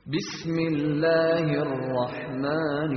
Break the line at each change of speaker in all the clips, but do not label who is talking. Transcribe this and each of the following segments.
بسم الله الرحمن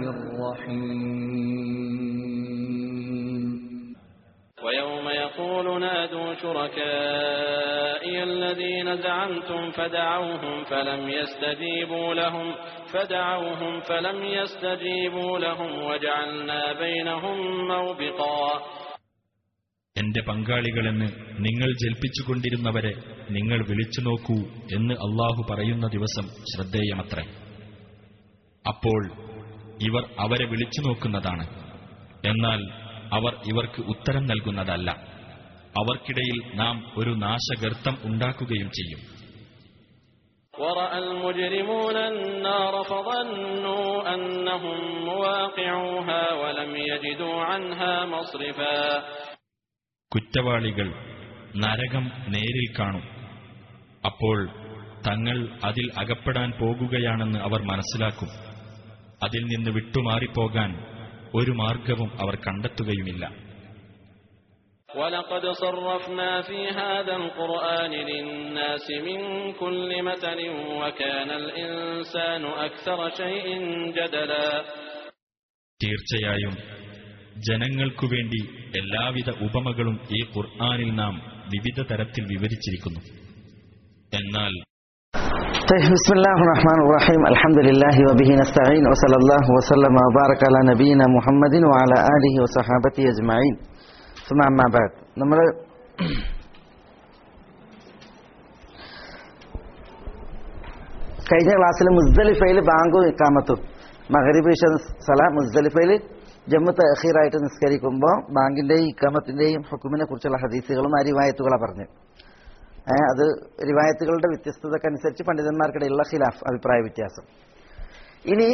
الرحيم
ويوم يقول نادوا شركائي الذين زعمتم فدعوهم فلم يستجيبوا لهم فدعوهم فلم يستجيبوا لهم وجعلنا بينهم موبقا
എന്റെ പങ്കാളികളെന്ന് നിങ്ങൾ ജൽപ്പിച്ചുകൊണ്ടിരുന്നവരെ നിങ്ങൾ വിളിച്ചു നോക്കൂ എന്ന് അള്ളാഹു പറയുന്ന ദിവസം ശ്രദ്ധേയമത്രേ അപ്പോൾ ഇവർ അവരെ വിളിച്ചു നോക്കുന്നതാണ് എന്നാൽ അവർ ഇവർക്ക് ഉത്തരം നൽകുന്നതല്ല അവർക്കിടയിൽ നാം ഒരു നാശഗർത്തം ഉണ്ടാക്കുകയും ചെയ്യും
ورأى المجرمون النار فظنوا أنهم مواقعوها ولم يجدوا عنها مصرفا
കുറ്റവാളികൾ നരകം നേരിൽ കാണും അപ്പോൾ തങ്ങൾ അതിൽ അകപ്പെടാൻ പോകുകയാണെന്ന് അവർ മനസ്സിലാക്കും അതിൽ നിന്ന് വിട്ടുമാറിപ്പോകാൻ ഒരു മാർഗവും അവർ കണ്ടെത്തുകയുമില്ല
ولقد صرفنا في هذا القرآن للناس من كل مثل وكان الإنسان أكثر شيء جدلا
തീർച്ചയായും ജനങ്ങൾക്കു വേണ്ടി എല്ലാവിധ ഉപമകളും ഈ ഖുർആാനിൽ നാം വിവിധ തരത്തിൽ വിവരിച്ചിരിക്കുന്നു എന്നാൽ
طيب بسم الله الرحمن الرحيم الحمد لله وبه نستعين وصلى الله وسلم وبارك على نبينا محمد وعلى آله وصحابته أجمعين ثم أما بعد നമ്മൾ കഴിഞ്ഞ ക്ലാസ്സിൽ മുസ്ദലിഫയിൽ ബാങ്കും ഇക്കാമത്തും മഹരിബ് സല മുസ്ദലിഫയിൽ ജമ്മു തഹീറായിട്ട് നിസ്കരിക്കുമ്പോൾ ബാങ്കിന്റെയും ഇക്കാമത്തിന്റെയും ഹുക്കുമിനെ കുറിച്ചുള്ള ഹദീസുകളും ആ റിവായത്തുകളാണ് പറഞ്ഞു ഏ, അത് റിവായത്തുകളുടെ വ്യത്യസ്തതക്കനുസരിച്ച് പണ്ഡിതന്മാർക്കിടയിലുള്ള ഖിലാഫ് അഭിപ്രായ വ്യത്യാസം ഇനി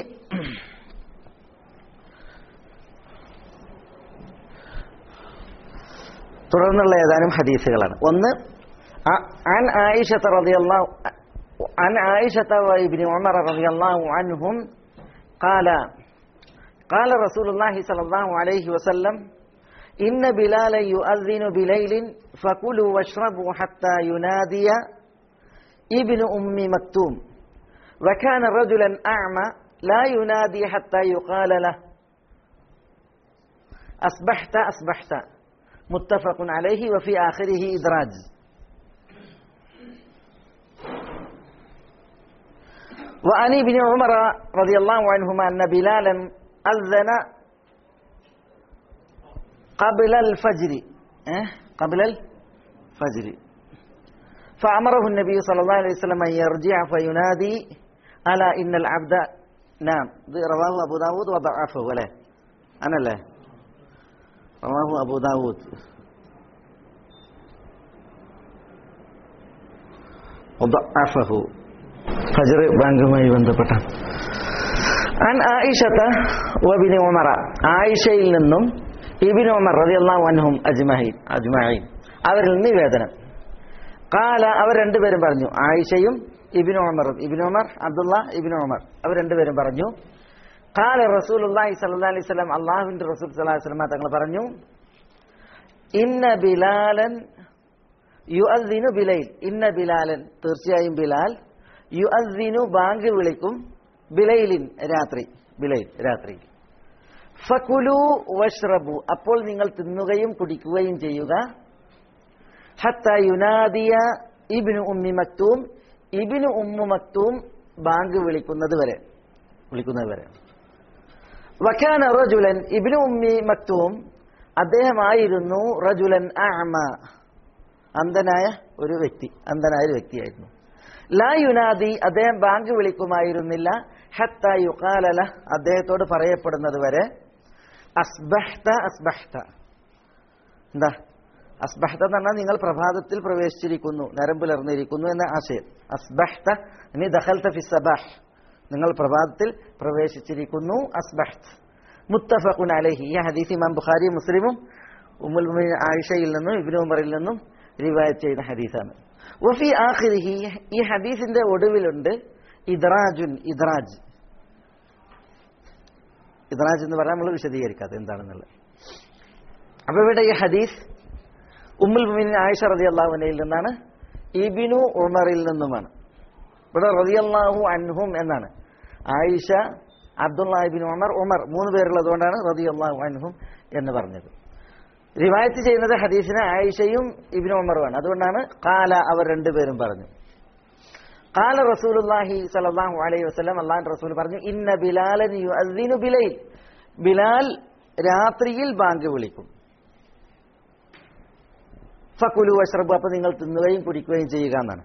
തുടർന്നുള്ള ഏതാനും ഹദീസുകളാണ് ഒന്ന് അ- അൻ ആയിഷത്ത റളിയല്ലാഹു عن عائشة وابن عمر رضي الله عنهم قال قال رسول الله صلى الله عليه وسلم إن بلالا يؤذن بليل فكلوا واشربوا حتى ينادي ابن أم مكتوم وكان رجلا أعمى لا ينادي حتى يقال له أصبحت أصبحت متفق عليه وفي آخره إدراج وعن ابن عمر رضي الله عنهما أن بلالا أذن قبل الفجر إيه؟ قبل الفجر فأمره النبي صلى الله عليه وسلم أن يرجع فينادي ألا إن العبد نعم ذي رواه أبو داود وضعفه ولا أنا لا رواه أبو داود وضعفه ഫജർ ബാങ്കുമായി ബന്ധപ്പെട്ട അൻ ആയിഷത്ത വബിന് ഉമറ ആയിഷയിൽ നിന്നും ഇബിൻ ഉമർ റളിയല്ലാഹു അൻഹും അജ്മഹീൻ അജ്മഈൻ അവരിൽ നിന്ന് നിവേദനം കാല അവർ രണ്ടുപേരും പറഞ്ഞു ആയിഷയും ഇബിൻ ഉമറും ഇബിൻ ഉമർ അബ്ദുള്ള ഇബിൻ ഉമർ അവർ രണ്ടുപേരും പറഞ്ഞു കാല റസൂലുള്ളാഹി സ്വല്ലല്ലാഹി അലൈഹി വസല്ലം അള്ളാഹുവിന്റെ റസൂൽ സ്വല്ലല്ലാഹി അലൈഹി വസല്ലം തങ്ങൾ പറഞ്ഞു ഇന്ന ബിലാലൻ യുഅദ്ദിനു ബിലൈൽ ഇന്ന ബിലാലൻ തീർച്ചയായും ബിലാൽ യുഅദ്ദിനു ബാങ്ക് വിളിക്കും ബിലൈലിൻ രാത്രി ബിലൈൽ രാത്രി ഫകുലു വഷ്റബു അപ്പോൾ നിങ്ങൾ തിന്നുകയും കുടിക്കുകയും ചെയ്യുക ഹത്ത യുനാദിയ ഇബ്നു ഉമ്മി മക്തൂം ഇബ്നു ഉമ്മു മക്തൂം ബാങ്ക് വിളിക്കുന്നത് വരെ വിളിക്കുന്നത് വരെ വക്കാന റജുലൻ ഇബ്നു ഉമ്മി മക്തൂം അദ്ദേഹമായിരുന്നു റജുലൻ അഅമ അന്ധനായ ഒരു വ്യക്തി അന്ധനായ ഒരു വ്യക്തിയായിരുന്നു ലാ യുനാദി അദ്ദേഹം ബാങ്ക് വിളിക്കുമായിരുന്നില്ല ഹത്ത യുക്കാലല അദ്ദേഹത്തോട് പറയപ്പെടുന്നത് വരെ അസ്ബഹ്ത അസ്ബഹ്ത എന്താ അസ്ബഹ്ത എന്ന് പറഞ്ഞാൽ നിങ്ങൾ പ്രഭാതത്തിൽ പ്രവേശിച്ചിരിക്കുന്നു നേരം പുലർന്നിരിക്കുന്നു എന്ന ആശയം അസ്ബഹ്ത ഇനി ദഖൽത ഫി സബാഹ് നിങ്ങൾ പ്രഭാതത്തിൽ പ്രവേശിച്ചിരിക്കുന്നു അസ്ബഹ്ത് മുത്തഫഖുൻ അലൈഹി ഈ ഹദീസ് ഇമാം ബുഖാരി മുസ്ലിമും ഉമ്മുൽ മുഅ്മിനീൻ ആയിഷയിൽ നിന്നും ഇബ്നു ഉമറിൽ നിന്നും റിവായത്ത് ചെയ്ത ഹദീസാണ് വഫി ആഖിരിഹി ഈ ഹദീസിന്റെ ഒടുവിലുണ്ട് ഇദ്രാജുൻ ഇദ്രാജ് ഇദ്രാജ് എന്ന് പറഞ്ഞാൽ നമ്മൾ വിശദീകരിക്കാതെ എന്താണെന്നുള്ളത് അപ്പൊ ഇവിടെ ഈ ഹദീസ് ഉമ്മുൽ മുഅ്മിനീൻ ആയിഷ റളിയല്ലാഹു അൻഹയിൽ നിന്നാണ് ഇബിനു ഉമറിൽ നിന്നുമാണ് ഇവിടെ റതിയല്ലാഹു അൻഹും എന്നാണ് ആയിഷ അബ്ദുല്ലാഹിബിൻ ഉമർ ഉമർ മൂന്ന് പേരുള്ളത് കൊണ്ടാണ് റതിയല്ലാഹു അൻഹും എന്ന് പറഞ്ഞത് റിവായത്ത് ചെയ്യുന്നത് ഹദീസിനെ ആയിഷയും ഇബിൻ ഉമറുമാണ് അതുകൊണ്ടാണ് കാല അവർ രണ്ടുപേരും പറഞ്ഞു കാല റസൂലുല്ലാഹി സല്ലല്ലാഹു അലൈഹി വസല്ലം അള്ളാഹു റസൂൽ പറഞ്ഞു ഇന്ന ബിലാലൻ യുഅദ്ദിനു ബിലൈൽ ബിലാൽ രാത്രിയിൽ ബാങ്ക് വിളിക്കും ഫക്കുലു അഷ്റബു അപ്പൊ നിങ്ങൾ തിന്നുകയും കുടിക്കുകയും ചെയ്യുക എന്നാണ്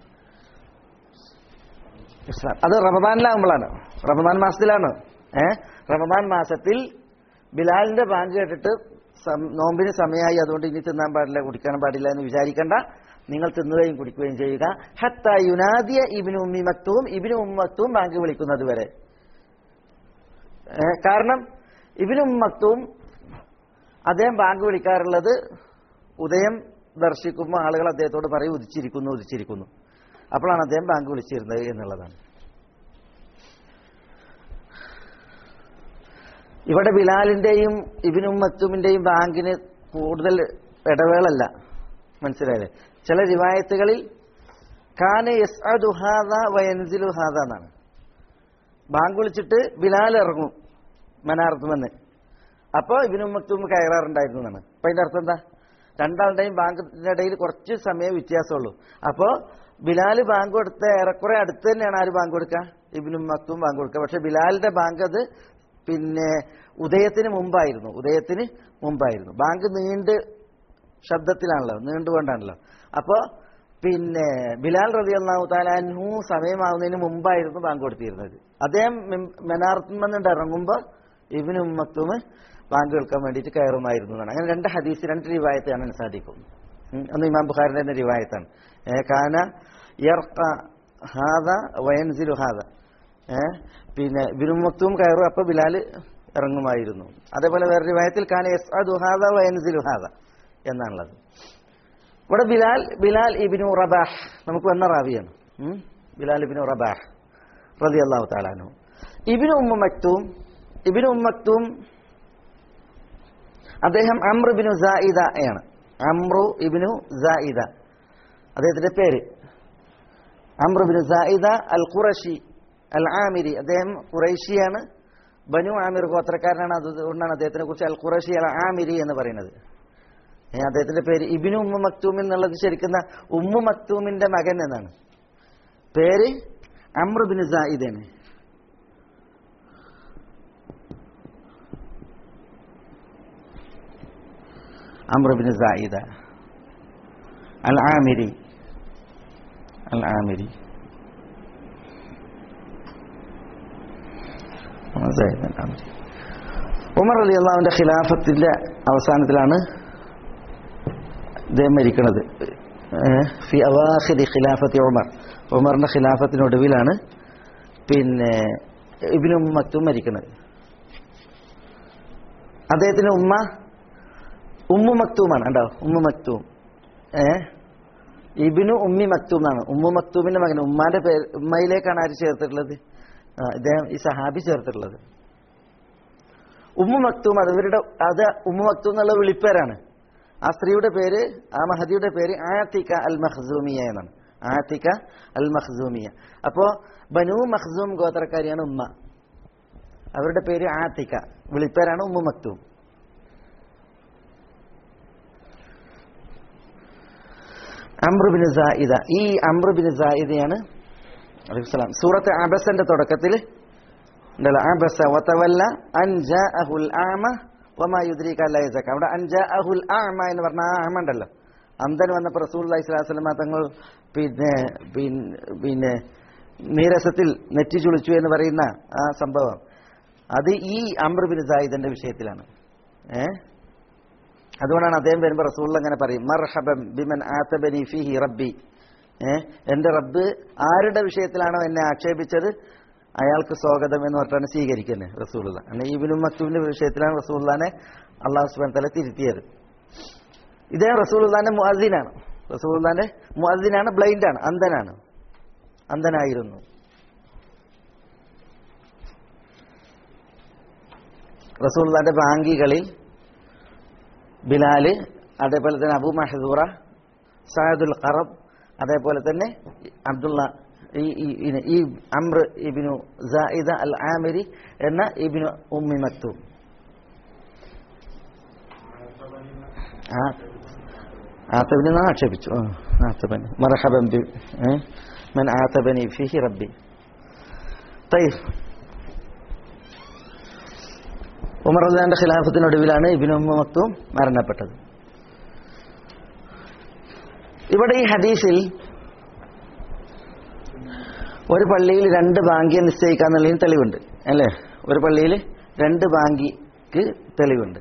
ഇസ്ലാം അത് റമദാനിലാകുമ്പോഴാണ് റമദാൻ മാസത്തിലാണ് ഏ റമദാൻ മാസത്തിൽ ബിലാലിന്റെ ബാങ്ക് കേട്ടിട്ട് സം- നോമ്പിന് സമയമായി അതുകൊണ്ട് ഇനി തിന്നാൻ പാടില്ല കുടിക്കാൻ പാടില്ല എന്ന് വിചാരിക്കേണ്ട നിങ്ങൾ തിന്നുകയും കുടിക്കുകയും ചെയ്യുക ഹത്ത യുനാദിയ ഇബിനു ഉമ്മി മക്തവും ഇബിനു ഉമ്മ മക്തവും ബാങ്ക് വിളിക്കുന്നത് വരെ ഏ, കാരണം ഇബിനു ഉമ്മ മക്തവും അദ്ദേഹം ബാങ്ക് വിളിക്കാറുള്ളത് ഉദയം ദർശിക്കുമ്പോൾ ആളുകൾ അദ്ദേഹത്തോട് പറയും ഉദിച്ചിരിക്കുന്നു ഉദിച്ചിരിക്കുന്നു അപ്പോഴാണ് അദ്ദേഹം ബാങ്ക് വിളിച്ചിരുന്നത് എന്നുള്ളതാണ് ഇവിടെ ബിലാലിന്റെയും ഇബിനും മത്തുമിന്റെയും ബാങ്കിന് കൂടുതൽ ഇടവേളല്ല മനസ്സിലായില്ലേ ചില റിവായത്തുകളിൽ കാന യസ്അദു ഹാദ വയൻസിലു ഹാദ എന്നാണ് ബാങ്ക് വിളിച്ചിട്ട് ബിലാൽ ഇറങ്ങും മനാർത്തുമെന്ന് അപ്പോൾ ഇബിനും മക്തും കയറാറുണ്ടായിരുന്നു എന്നാണ് അപ്പൊ അതിന്റെ അർത്ഥം എന്താ രണ്ടാളുടെയും ബാങ്കിന്റെ ഇടയിൽ കുറച്ച് സമയം വ്യത്യാസമുള്ളൂ അപ്പോൾ ബിലാൽ ബാങ്ക് കൊടുത്ത ഏറെക്കുറെ അടുത്ത് തന്നെയാണ് ആര് ബാങ്ക് കൊടുക്കുക ഇബിനും മക്തും ബാങ്ക് കൊടുക്കുക പക്ഷെ ബിലാലിന്റെ ബാങ്ക് അത് പിന്നെ ഉദയത്തിന് മുമ്പായിരുന്നു ഉദയത്തിന് മുമ്പായിരുന്നു ബാങ്ക് നീണ്ട് ശബ്ദത്തിലാണല്ലോ നീണ്ടുകൊണ്ടാണല്ലോ അപ്പോൾ പിന്നെ ബിലാൽ റതി അള്ളാഹു താലാൻഹു സമയമാവുന്നതിന് മുമ്പായിരുന്നു ബാങ്ക് കൊടുത്തിരുന്നത് അദ്ദേഹം മെനാർത്തുമെന്നുണ്ട് ഇറങ്ങുമ്പോൾ ഇബിന് ഉമ്മത്തും ബാങ്ക് കേൾക്കാൻ വേണ്ടിയിട്ട് കയറുമായിരുന്നു എന്നാണ് അങ്ങനെ രണ്ട് ഹദീസ് രണ്ട് റിവായത്ത് കാണാൻ സാധിക്കും ഉം, ഒന്ന് ഇമാം ബുഖാരിന്റെ തന്നെ റിവായത്താണ് ഏ, കാന യർഖ ഹാദ വയൻസിലു ഹാദ ഏ, പിന്നെ ബിനുമത്തും കയറും അപ്പൊ ബിലാൽ ഇറങ്ങുമായിരുന്നു അതേപോലെ വേറെ റിവായത്തിൽ കാന യസ്അദു ഹാദ വയൻസിലു ഹാദ എന്നാണുള്ളത് ഇവിടെ ബിലാൽ ബിലാൽ ഇബിനു റബാഹ് നമുക്ക് വന്ന റാവിയാണ് ഉം? ബിലാൽ ഇബിനു റബാഹ് റതി അള്ളാഹു താലാനു ഇബിനു ഉമ്മ മക്തൂം ഇബിനു ഉമ്മ മക്തൂം അദ്ദേഹം അമ്രു ഇബിനു സായിദ ആണ് അമ്രു ഇബിനു സായിദ അദ്ദേഹത്തിന്റെ പേര് അമ്രു ഇബിനു സായിദ അൽ ഖുറഷി അൽ ആമിരി അദ്ദേഹം ഖുറൈഷിയാണ് ബനു ആമിർ ഗോത്രക്കാരനാണ് അതുകൊണ്ടാണ് അദ്ദേഹത്തിനെ കുറിച്ച് അൽ ഖുറഷി അൽ ആമിരി എന്ന് പറയുന്നത് ഏ, അദ്ദേഹത്തിന്റെ പേര് ഇബിനു ഉമ്മ മക്തൂം എന്നുള്ളത് ശരിക്കുന്ന ഉമ്മു മക്തൂമിന്റെ മകൻ എന്നാണ് പേര് അമ്രുബിൻ സായിദാണ് അമ്രുബിൻ സായിദ അൽ ആമിരി അൽ ആമിരി സായിദ് അൽ ആമിരി ഉമർ അലി അള്ളാഹുവിന്റെ ഖിലാഫത്തിന്റെ അവസാനത്തിലാണ് ഇദ്ദേഹം മരിക്കുന്നത് ഏഹ് ഫി അവാഖിരി ഖിലാഫത്തി ഉമർ ഉമറിന്റെ ഖിലാഫത്തിനൊടുവിലാണ് പിന്നെ ഇബിനു മക്തും മരിക്കുന്നത് അദ്ദേഹത്തിന്റെ ഉമ്മ ഉമ്മു മക്തൂമാണ് ഉണ്ടോ ഉമ്മു മക്തൂം ഏ ഇബിനു ഉമ്മി മക്തൂം എന്നാണ് ഉമ്മു മക്തൂമിന്റെ മകൻ ഉമ്മാന്റെ പേര് ഉമ്മയിലേക്കാണ് ആര് ചേർത്തിട്ടുള്ളത് ആ, ഇദ്ദേഹം ഈ സഹാബി ചേർത്തിട്ടുള്ളത് ഉമ്മു മക്തൂം അത് ഇവരുടെ അത് ഉമ്മു മക്തൂം എന്നുള്ള വിളിപ്പേരാണ് ആ സ്ത്രീയുടെ പേര് ആ മഹദിയുടെ പേര് ആത്തിക അൽ മഖ്സൂമിയ എന്നാണ് ആത്തിക അൽ മഖ്സൂമിയ അപ്പോ ബനു മഖ്സൂം ഗോത്രക്കാരിയാണ് ഉമ്മ അവരുടെ പേര് ആത്തിക വിളിപ്പേരാണ് ഉമ്മു മക്തൂം അമ്രുബിന് സായിദ ഈ അമ്രുബിന് സായിദയാണ് അലൈഹിസ്സലാം സൂറത്ത് അബസന്റെ തുടക്കത്തിൽ ഉണ്ടല്ലോ അബസ വതവല്ല അൻ ജാഅഹുൽ ആമ വമാ യുദ്രീക അല്ലാ യസക്ക അവിടെ അൻ ജാഅഹുൽ ആമ എന്ന് പറഞ്ഞ ആ ആമ ഉണ്ടല്ലോ അന്തൻ വന്നപ്പോൾ റസൂലുള്ളാഹി സ്വല്ലല്ലാഹു അലൈഹി വസല്ലം തങ്ങൾ പിന്നെ പിൻ- പിന്നെ നീരസത്തിൽ നെറ്റി ചുളിച്ചു എന്ന് പറയുന്ന ആ സംഭവം അത് ഈ അമ്രുബിൻ സായിദന്റെ വിഷയത്തിലാണ് ഏഹ് അതുകൊണ്ടാണ് അദ്ദേഹം വരുമ്പോൾ റസൂൾ അങ്ങനെ പറയും മർഹബം ബിമൻ ആത്തബനി ഫിഹി റബ്ബി ഏ എന്റെ റബ്ബ് ആരുടെ വിഷയത്തിലാണോ എന്നെ ആക്ഷേപിച്ചത് അയാൾക്ക് സ്വാഗതം എന്ന് പറഞ്ഞാണ് സ്വീകരിക്കുന്നത് റസൂള്ള അങ്ങനെ ഇബിനും മക്തുവിന്റെ വിഷയത്തിലാണ് റസൂള്ളാനെ അള്ളാഹു സുബാൻ തല തിരുത്തിയത് ഇദ്ദേഹം റസൂള്ളാന്റെ മുഅദ്ദിനാണ് റസൂള്ളാന്റെ മുഅദ്ദിനാണ് ബ്ലൈൻഡാണ് അന്ധനാണ് അന്ധനായിരുന്നു റസൂള്ളാന്റെ ബാങ്കികളിൽ ബിലാല് അതേപോലെ തന്നെ അബു മഹദൂറ സായദുൽ ഖറബ് അതേപോലെ തന്നെ അബ്ദുള്ള ഈ ഈ- ഈ- ഈ അമ്ര ഇബിനു സായിദ അൽ ആമിരി എന്ന ഇബിനു ഉമ്മി മക്തൂം ആ ആത്തബിനെ നാ ആക്ഷേപിച്ചു ആ, ആത്തബനി മർഹബൻ ബി ഏ? മൻ ആത്തബനി ഫിഹി റബ്ബി തയ്യ് ഉമർ അള്ളാന്റെ ഖിലാഫത്തിനൊടുവിലാണ് ഇബിനു ഉമ്മ മക്തൂം മരണപ്പെട്ടത് ഇവിടെ ഈ ഹദീസിൽ ഒരു പള്ളിയിൽ രണ്ട് ബാങ്കിയെ നിശ്ചയിക്കാന്നുള്ളതിന് തെളിവുണ്ട് അല്ലേ ഒരു പള്ളിയിൽ രണ്ട് ബാങ്കിക്ക് തെളിവുണ്ട്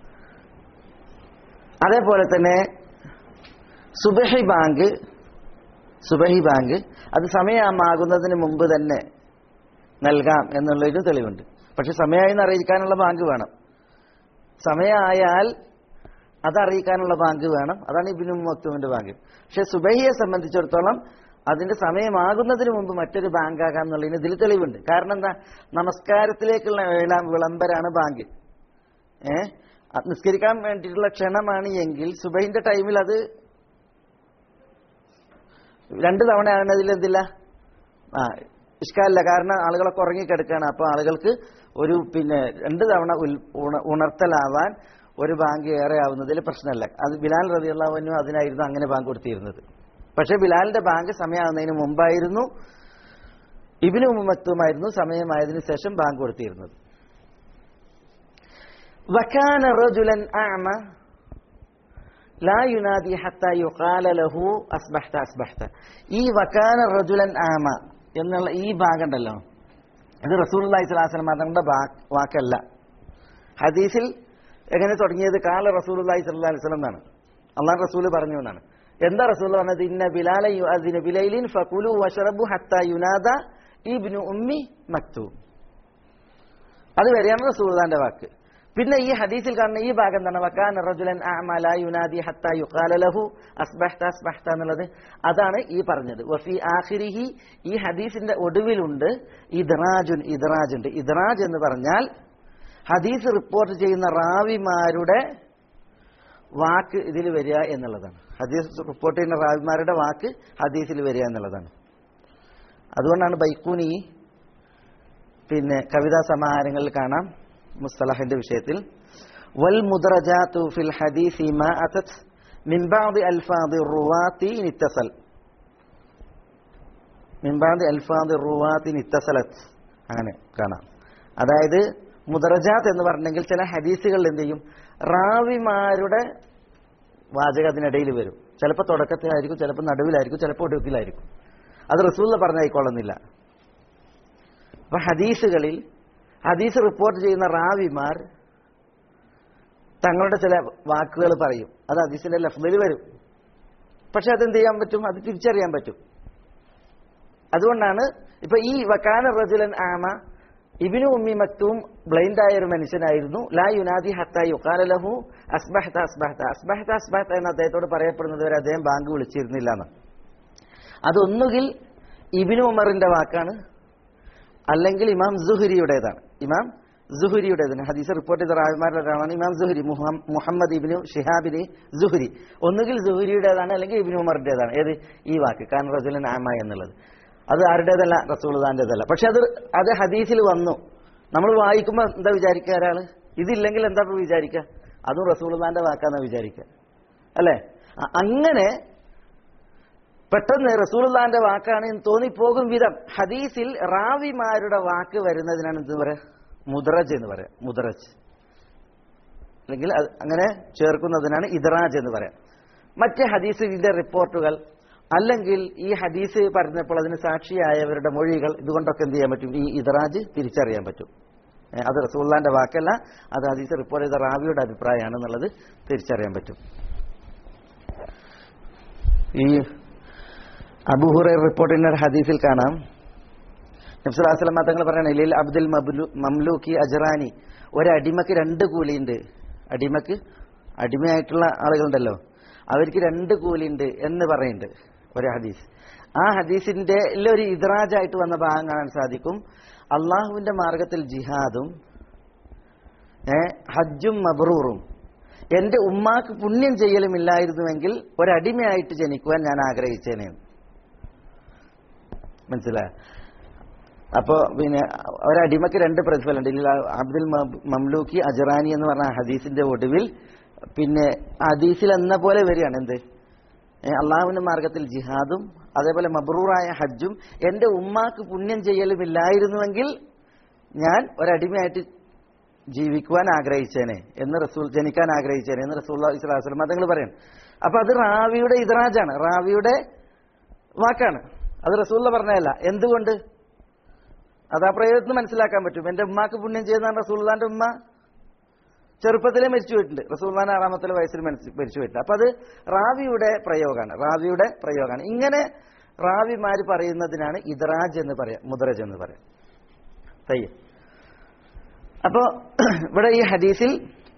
അതേപോലെ തന്നെ സുബഹി ബാങ്ക് സുബഹി ബാങ്ക് അത് സമയമാകുന്നതിന് മുമ്പ് തന്നെ നൽകാം എന്നുള്ളതിന് തെളിവുണ്ട് പക്ഷെ സമയമായി എന്ന് അറിയിക്കാനുള്ള ബാങ്ക് വേണം സമയമായാൽ അത് അറിയിക്കാനുള്ള ബാങ്ക് വേണം അതാണ് ഇബിനു മൊത്തുവിന്റെ ബാങ്ക് പക്ഷെ സുബഹിയെ സംബന്ധിച്ചിടത്തോളം അതിന്റെ സമയമാകുന്നതിന് മുമ്പ് മറ്റൊരു ബാങ്ക് ആകാം എന്നുള്ളതിന് ഇതിൽ തെളിവുണ്ട് കാരണം എന്താ നമസ്കാരത്തിലേക്കുള്ള വിള- വിളംബരാണ് ബാങ്ക് ഏ അത് നിസ്കരിക്കാൻ വേണ്ടിയിട്ടുള്ള ക്ഷണമാണ് എങ്കിൽ സുബഹിന്റെ ടൈമിൽ അത് രണ്ട് തവണ ആകുന്നതിൽ എന്തില്ല ആ ഇഷ്കാലില്ല കാരണം ആളുകളൊക്കെ ഉറങ്ങിക്കിടക്കുകയാണ് അപ്പോൾ ആളുകൾക്ക് ഒരു പിന്നെ രണ്ട് തവണ ഉൽ- ഉണ- ഉണർത്തലാവാൻ ഒരു ബാങ്ക് ഏറെ ആവുന്നതിൽ പ്രശ്നമല്ല അത് ബിലാൽ റതിയുള്ളവനും അതിനായിരുന്നു അങ്ങനെ ബാങ്ക് കൊടുത്തിരുന്നത് പക്ഷേ ബിലാലിന്റെ ബാങ്ക് സമയമാകുന്നതിന് മുമ്പായിരുന്നു ഇബിനു മക്തുമായിരുന്നു സമയമായതിനു ശേഷം ബാങ്ക് കൊടുത്തിരുന്നത് വക്കാന റജുലൻ അഅമ ലാ യുനാദി ഹത്ത യുഖാല ലഹു അസ്ബഹ്ത അസ്ബഹ്ത ഈ വക്കാന റജുലൻ ആമ എന്നുള്ള ഈ ഭാഗമുണ്ടല്ലോ ഇത് റസൂലുള്ളാഹി സ്വല്ലല്ലാഹു അലൈഹി വസല്ലം തങ്ങളുടെ വാക്കല്ല ഹദീസിൽ എങ്ങനെ തുടങ്ങിയത് കാല റസൂലുള്ളാഹി സ്വല്ലല്ലാഹു അലൈഹി വസല്ലം എന്നാണ് അള്ളാഹ് റസൂൽ പറഞ്ഞു എന്നാണ് എന്താ റസൂൽ പറഞ്ഞത് ഇന്ന ബിലാല യുഅദ്ദിനു ബിലൈലിൻ ഫകുലു വശറബു ഹത്ത യുനാദ ഇബ്നു ഉമ്മി മക്തൂം അത് വരെയാണ് റസൂലുള്ളാഹിന്റെ വാക്ക് പിന്നെ ഈ ഹദീസിൽ കാണുന്ന ഈ ഭാഗം എന്താണ് വക്കാൻ റജുലൻ അഅമ ലാ യുനാദി ഹത്ത യുഖാല ലഹു അസ്ബഹ്ത അസ്ബഹ്ത എന്നുള്ളത് അതാണ് ഈ പറഞ്ഞത് വഫി ആഖിരിഹി ഈ ഹദീസിന്റെ ഒടുവിലുണ്ട് ഇദ്റാജുൻ ഇദ്റാജ് ഉണ്ട് ഇദ്റാജ് എന്ന് പറഞ്ഞാൽ ഹദീസ് റിപ്പോർട്ട് ചെയ്യുന്ന റാവിമാരുടെ വാക്ക് ഇതിൽ വരിക എന്നുള്ളതാണ് ഹദീസ് റിപ്പോർട്ട് ചെയ്യുന്ന റാവിമാരുടെ വാക്ക് ഹദീസിൽ വരിക എന്നുള്ളതാണ് അതുകൊണ്ടാണ് ബൈക്കൂനി പിന്നെ കവിതാ സമാഹാരങ്ങളിൽ കാണാം മുസ്തലഹിന്റെ വിഷയത്തിൽ വൽ മുദ്രജാതു ഫിൽ ഹദീസി മാ അതത് മിൻ ബഅദി അൽഫാദി റുവാത്തി നിത്തസൽ മിൻ ബഅദി അൽഫാദി റുവാത്തി നിത്തസലത് അങ്ങനെ കാണാം അതായത് മുദ്രജാത്ത് എന്ന് പറഞ്ഞെങ്കിൽ ചില ഹദീസുകളിൽ എന്ത് ചെയ്യും റാവിമാരുടെ വാചകം അതിനിടയിൽ വരും ചിലപ്പോൾ തുടക്കത്തിലായിരിക്കും ചിലപ്പോൾ നടുവിലായിരിക്കും ചിലപ്പോൾ ഒടുക്കിലായിരിക്കും അത് റസൂല്ല പറഞ്ഞായിക്കൊള്ളുന്നില്ല അപ്പൊ ഹദീസുകളിൽ ഹദീസ് റിപ്പോർട്ട് ചെയ്യുന്ന റാവിമാർ തങ്ങളുടെ ചില വാക്കുകൾ പറയും അത് ഹദീസിന്റെ ലഫ്ലിൽ വരും പക്ഷെ അതെന്ത് ചെയ്യാൻ പറ്റും അത് തിരിച്ചറിയാൻ പറ്റും അതുകൊണ്ടാണ് ഇപ്പൊ ഈ വക്കാന റജുലൻ ആമ ഇബിനു ഉമ്മി മക്തൂം ബ്ലൈൻഡ് ആയ ഒരു മനുഷ്യനായിരുന്നു ലാ യുനാദി ഹത്ത യുക്കാല ലഹു അസ്ബഹ്ത അസ്ബഹ്ത അസ്ബഹ്ത അസ്ബഹ്ത എന്ന് അദ്ദേഹത്തോട് പറയപ്പെടുന്നത് വരെ അദ്ദേഹം ബാങ്ക് വിളിച്ചിരുന്നില്ല എന്ന് അതൊന്നുകിൽ ഇബിനു ഉമറിന്റെ വാക്കാണ് അല്ലെങ്കിൽ ഇമാം സുഹരിയുടേതാണ് ഇമാം സുഹരിയുടേതാണ് ഹദീസ് റിപ്പോർട്ട് ചെയ്ത റാവിമാരുടെ ഒരാളാണ് ഇമാം സുഹരി മുഹം- മുഹമ്മദ് ഇബിനു ഷിഹാബിന് സുഹരി ഒന്നുകിൽ സുഹരിയുടേതാണ് അല്ലെങ്കിൽ ഇബിനു ഉമറിന്റേതാണ് ഏത് ഈ വാക്ക് ഖാൻ റജുലൻ ആമ എന്നുള്ളത് അത് ആരുടേതല്ല റസൂൽദാന്റേതല്ല പക്ഷെ അത് അത് ഹദീസിൽ വന്നു നമ്മൾ വായിക്കുമ്പോൾ എന്താ വിചാരിക്കുക ഒരാള് ഇതില്ലെങ്കിൽ എന്താ ഇപ്പൊ വിചാരിക്കുക അതും റസൂൽദാന്റെ വാക്കാന്നാ വിചാരിക്കുക അല്ലേ അ- അങ്ങനെ പെട്ടെന്ന് റസൂലുള്ളാന്റെ വാക്കാണ് എന്ന് തോന്നിപ്പോകും വിധം ഹദീസിൽ റാവിമാരുടെ വാക്ക് വരുന്നതിനാണ് എന്ത് പറയാ മുദ്രജ് എന്ന് പറയാം മുദ്രജ് അല്ലെങ്കിൽ അത് അങ്ങനെ ചേർക്കുന്നതിനാണ് ഇദ്രാജ് എന്ന് പറയാം മറ്റ് ഹദീസിന്റെ റിപ്പോർട്ടുകൾ അല്ലെങ്കിൽ ഈ ഹദീസ് പറഞ്ഞപ്പോൾ അതിന് സാക്ഷിയായവരുടെ മൊഴികൾ ഇതുകൊണ്ടൊക്കെ എന്ത് ചെയ്യാൻ പറ്റും ഈ ഇദ്രാജ് തിരിച്ചറിയാൻ പറ്റും ഏ, അത് റസൂള്ളാന്റെ വാക്കല്ല അത് ഹദീസ് റിപ്പോർട്ട് ചെയ്ത റാവിയുടെ അഭിപ്രായമാണ് എന്നുള്ളത് തിരിച്ചറിയാൻ പറ്റും ഈ അബുഹുറൈ റിപ്പോർട്ട് ചെയ്യുന്ന ഒരു ഹദീസിൽ കാണാം നബ്സുലാസ്ലം തങ്ങൾ പറയണ ഇല്ലിൽ അബ്ദുൽ മബ്ലു മംലൂക്കി അജറാനി ഒരടിമക്ക് രണ്ട് കൂലിയുണ്ട് അടിമക്ക് അടിമയായിട്ടുള്ള ആളുകളുണ്ടല്ലോ അവർക്ക് രണ്ട് കൂലിയുണ്ട് എന്ന് പറയുന്നുണ്ട് ഒരു ഹദീസ് ആ ഹദീസിന്റെ ഒരു ഇദ്രാജായിട്ട് വന്ന ഭാഗം കാണാൻ സാധിക്കും അള്ളാഹുവിന്റെ മാർഗത്തിൽ ജിഹാദും ഏ, ഹജ്ജും മബ്രൂറും എന്റെ ഉമ്മാക്ക് പുണ്യം ചെയ്യലുമില്ലായിരുന്നുവെങ്കിൽ ഒരടിമയായിട്ട് ജനിക്കുവാൻ ഞാൻ ആഗ്രഹിച്ചേനെ മനസ്സിലായ അപ്പോ പിന്നെ ഒരടിമക്ക് രണ്ട് പ്രതിഫലം ഉണ്ട് ഇതിൽ അബ്ദുൽ മ- മംലൂക്കി അജറാനി എന്ന് പറഞ്ഞ ഹദീസിന്റെ ഒടുവിൽ പിന്നെ ഹദീസിൽ എന്ന പോലെ വരികയാണ് എന്ത് ഏ, അള്ളാഹുവിന്റെ മാർഗത്തിൽ ജിഹാദും അതേപോലെ മബ്രൂറായ ഹജ്ജും എന്റെ ഉമ്മാക്ക് പുണ്യം ചെയ്യലും ഇല്ലായിരുന്നുവെങ്കിൽ ഞാൻ ഒരടിമയായിട്ട് ജീവിക്കുവാൻ ആഗ്രഹിച്ചേനെ എന്ന് റസൂൽ ജനിക്കാൻ ആഗ്രഹിച്ചേനെ എന്ന് റസൂൽ ഇസ്ലാസ്ലം അതങ്ങൾ പറയണം അപ്പൊ അത് റാവിയുടെ ഇതറാജാണ് റാവിയുടെ വാക്കാണ് അത് റസൂല്ല പറഞ്ഞതല്ല എന്തുകൊണ്ട് അത് ആ പ്രയോഗത്തിന് മനസ്സിലാക്കാൻ പറ്റും എന്റെ ഉമ്മാക്ക് പുണ്യം ചെയ്യുന്ന റസൂല്ലാന്റെ ഉമ്മ ചെറുപ്പത്തിലെ മരിച്ചു പോയിട്ടുണ്ട് റസൂല്ലാൻ ആറാമത്തെ വയസ്സിൽ മരിച്ചു മരിച്ചു പോയിട്ടുണ്ട് അപ്പൊ അത് റാവിയുടെ പ്രയോഗമാണ് റാവിയുടെ പ്രയോഗമാണ് ഇങ്ങനെ റാവിമാര് പറയുന്നതിനാണ് ഇദ്രാജ് എന്ന് പറയാം മുദ്രജ് എന്ന് പറയാം തയ്യം അപ്പോ ഇവിടെ ഈ ഹദീസിൽ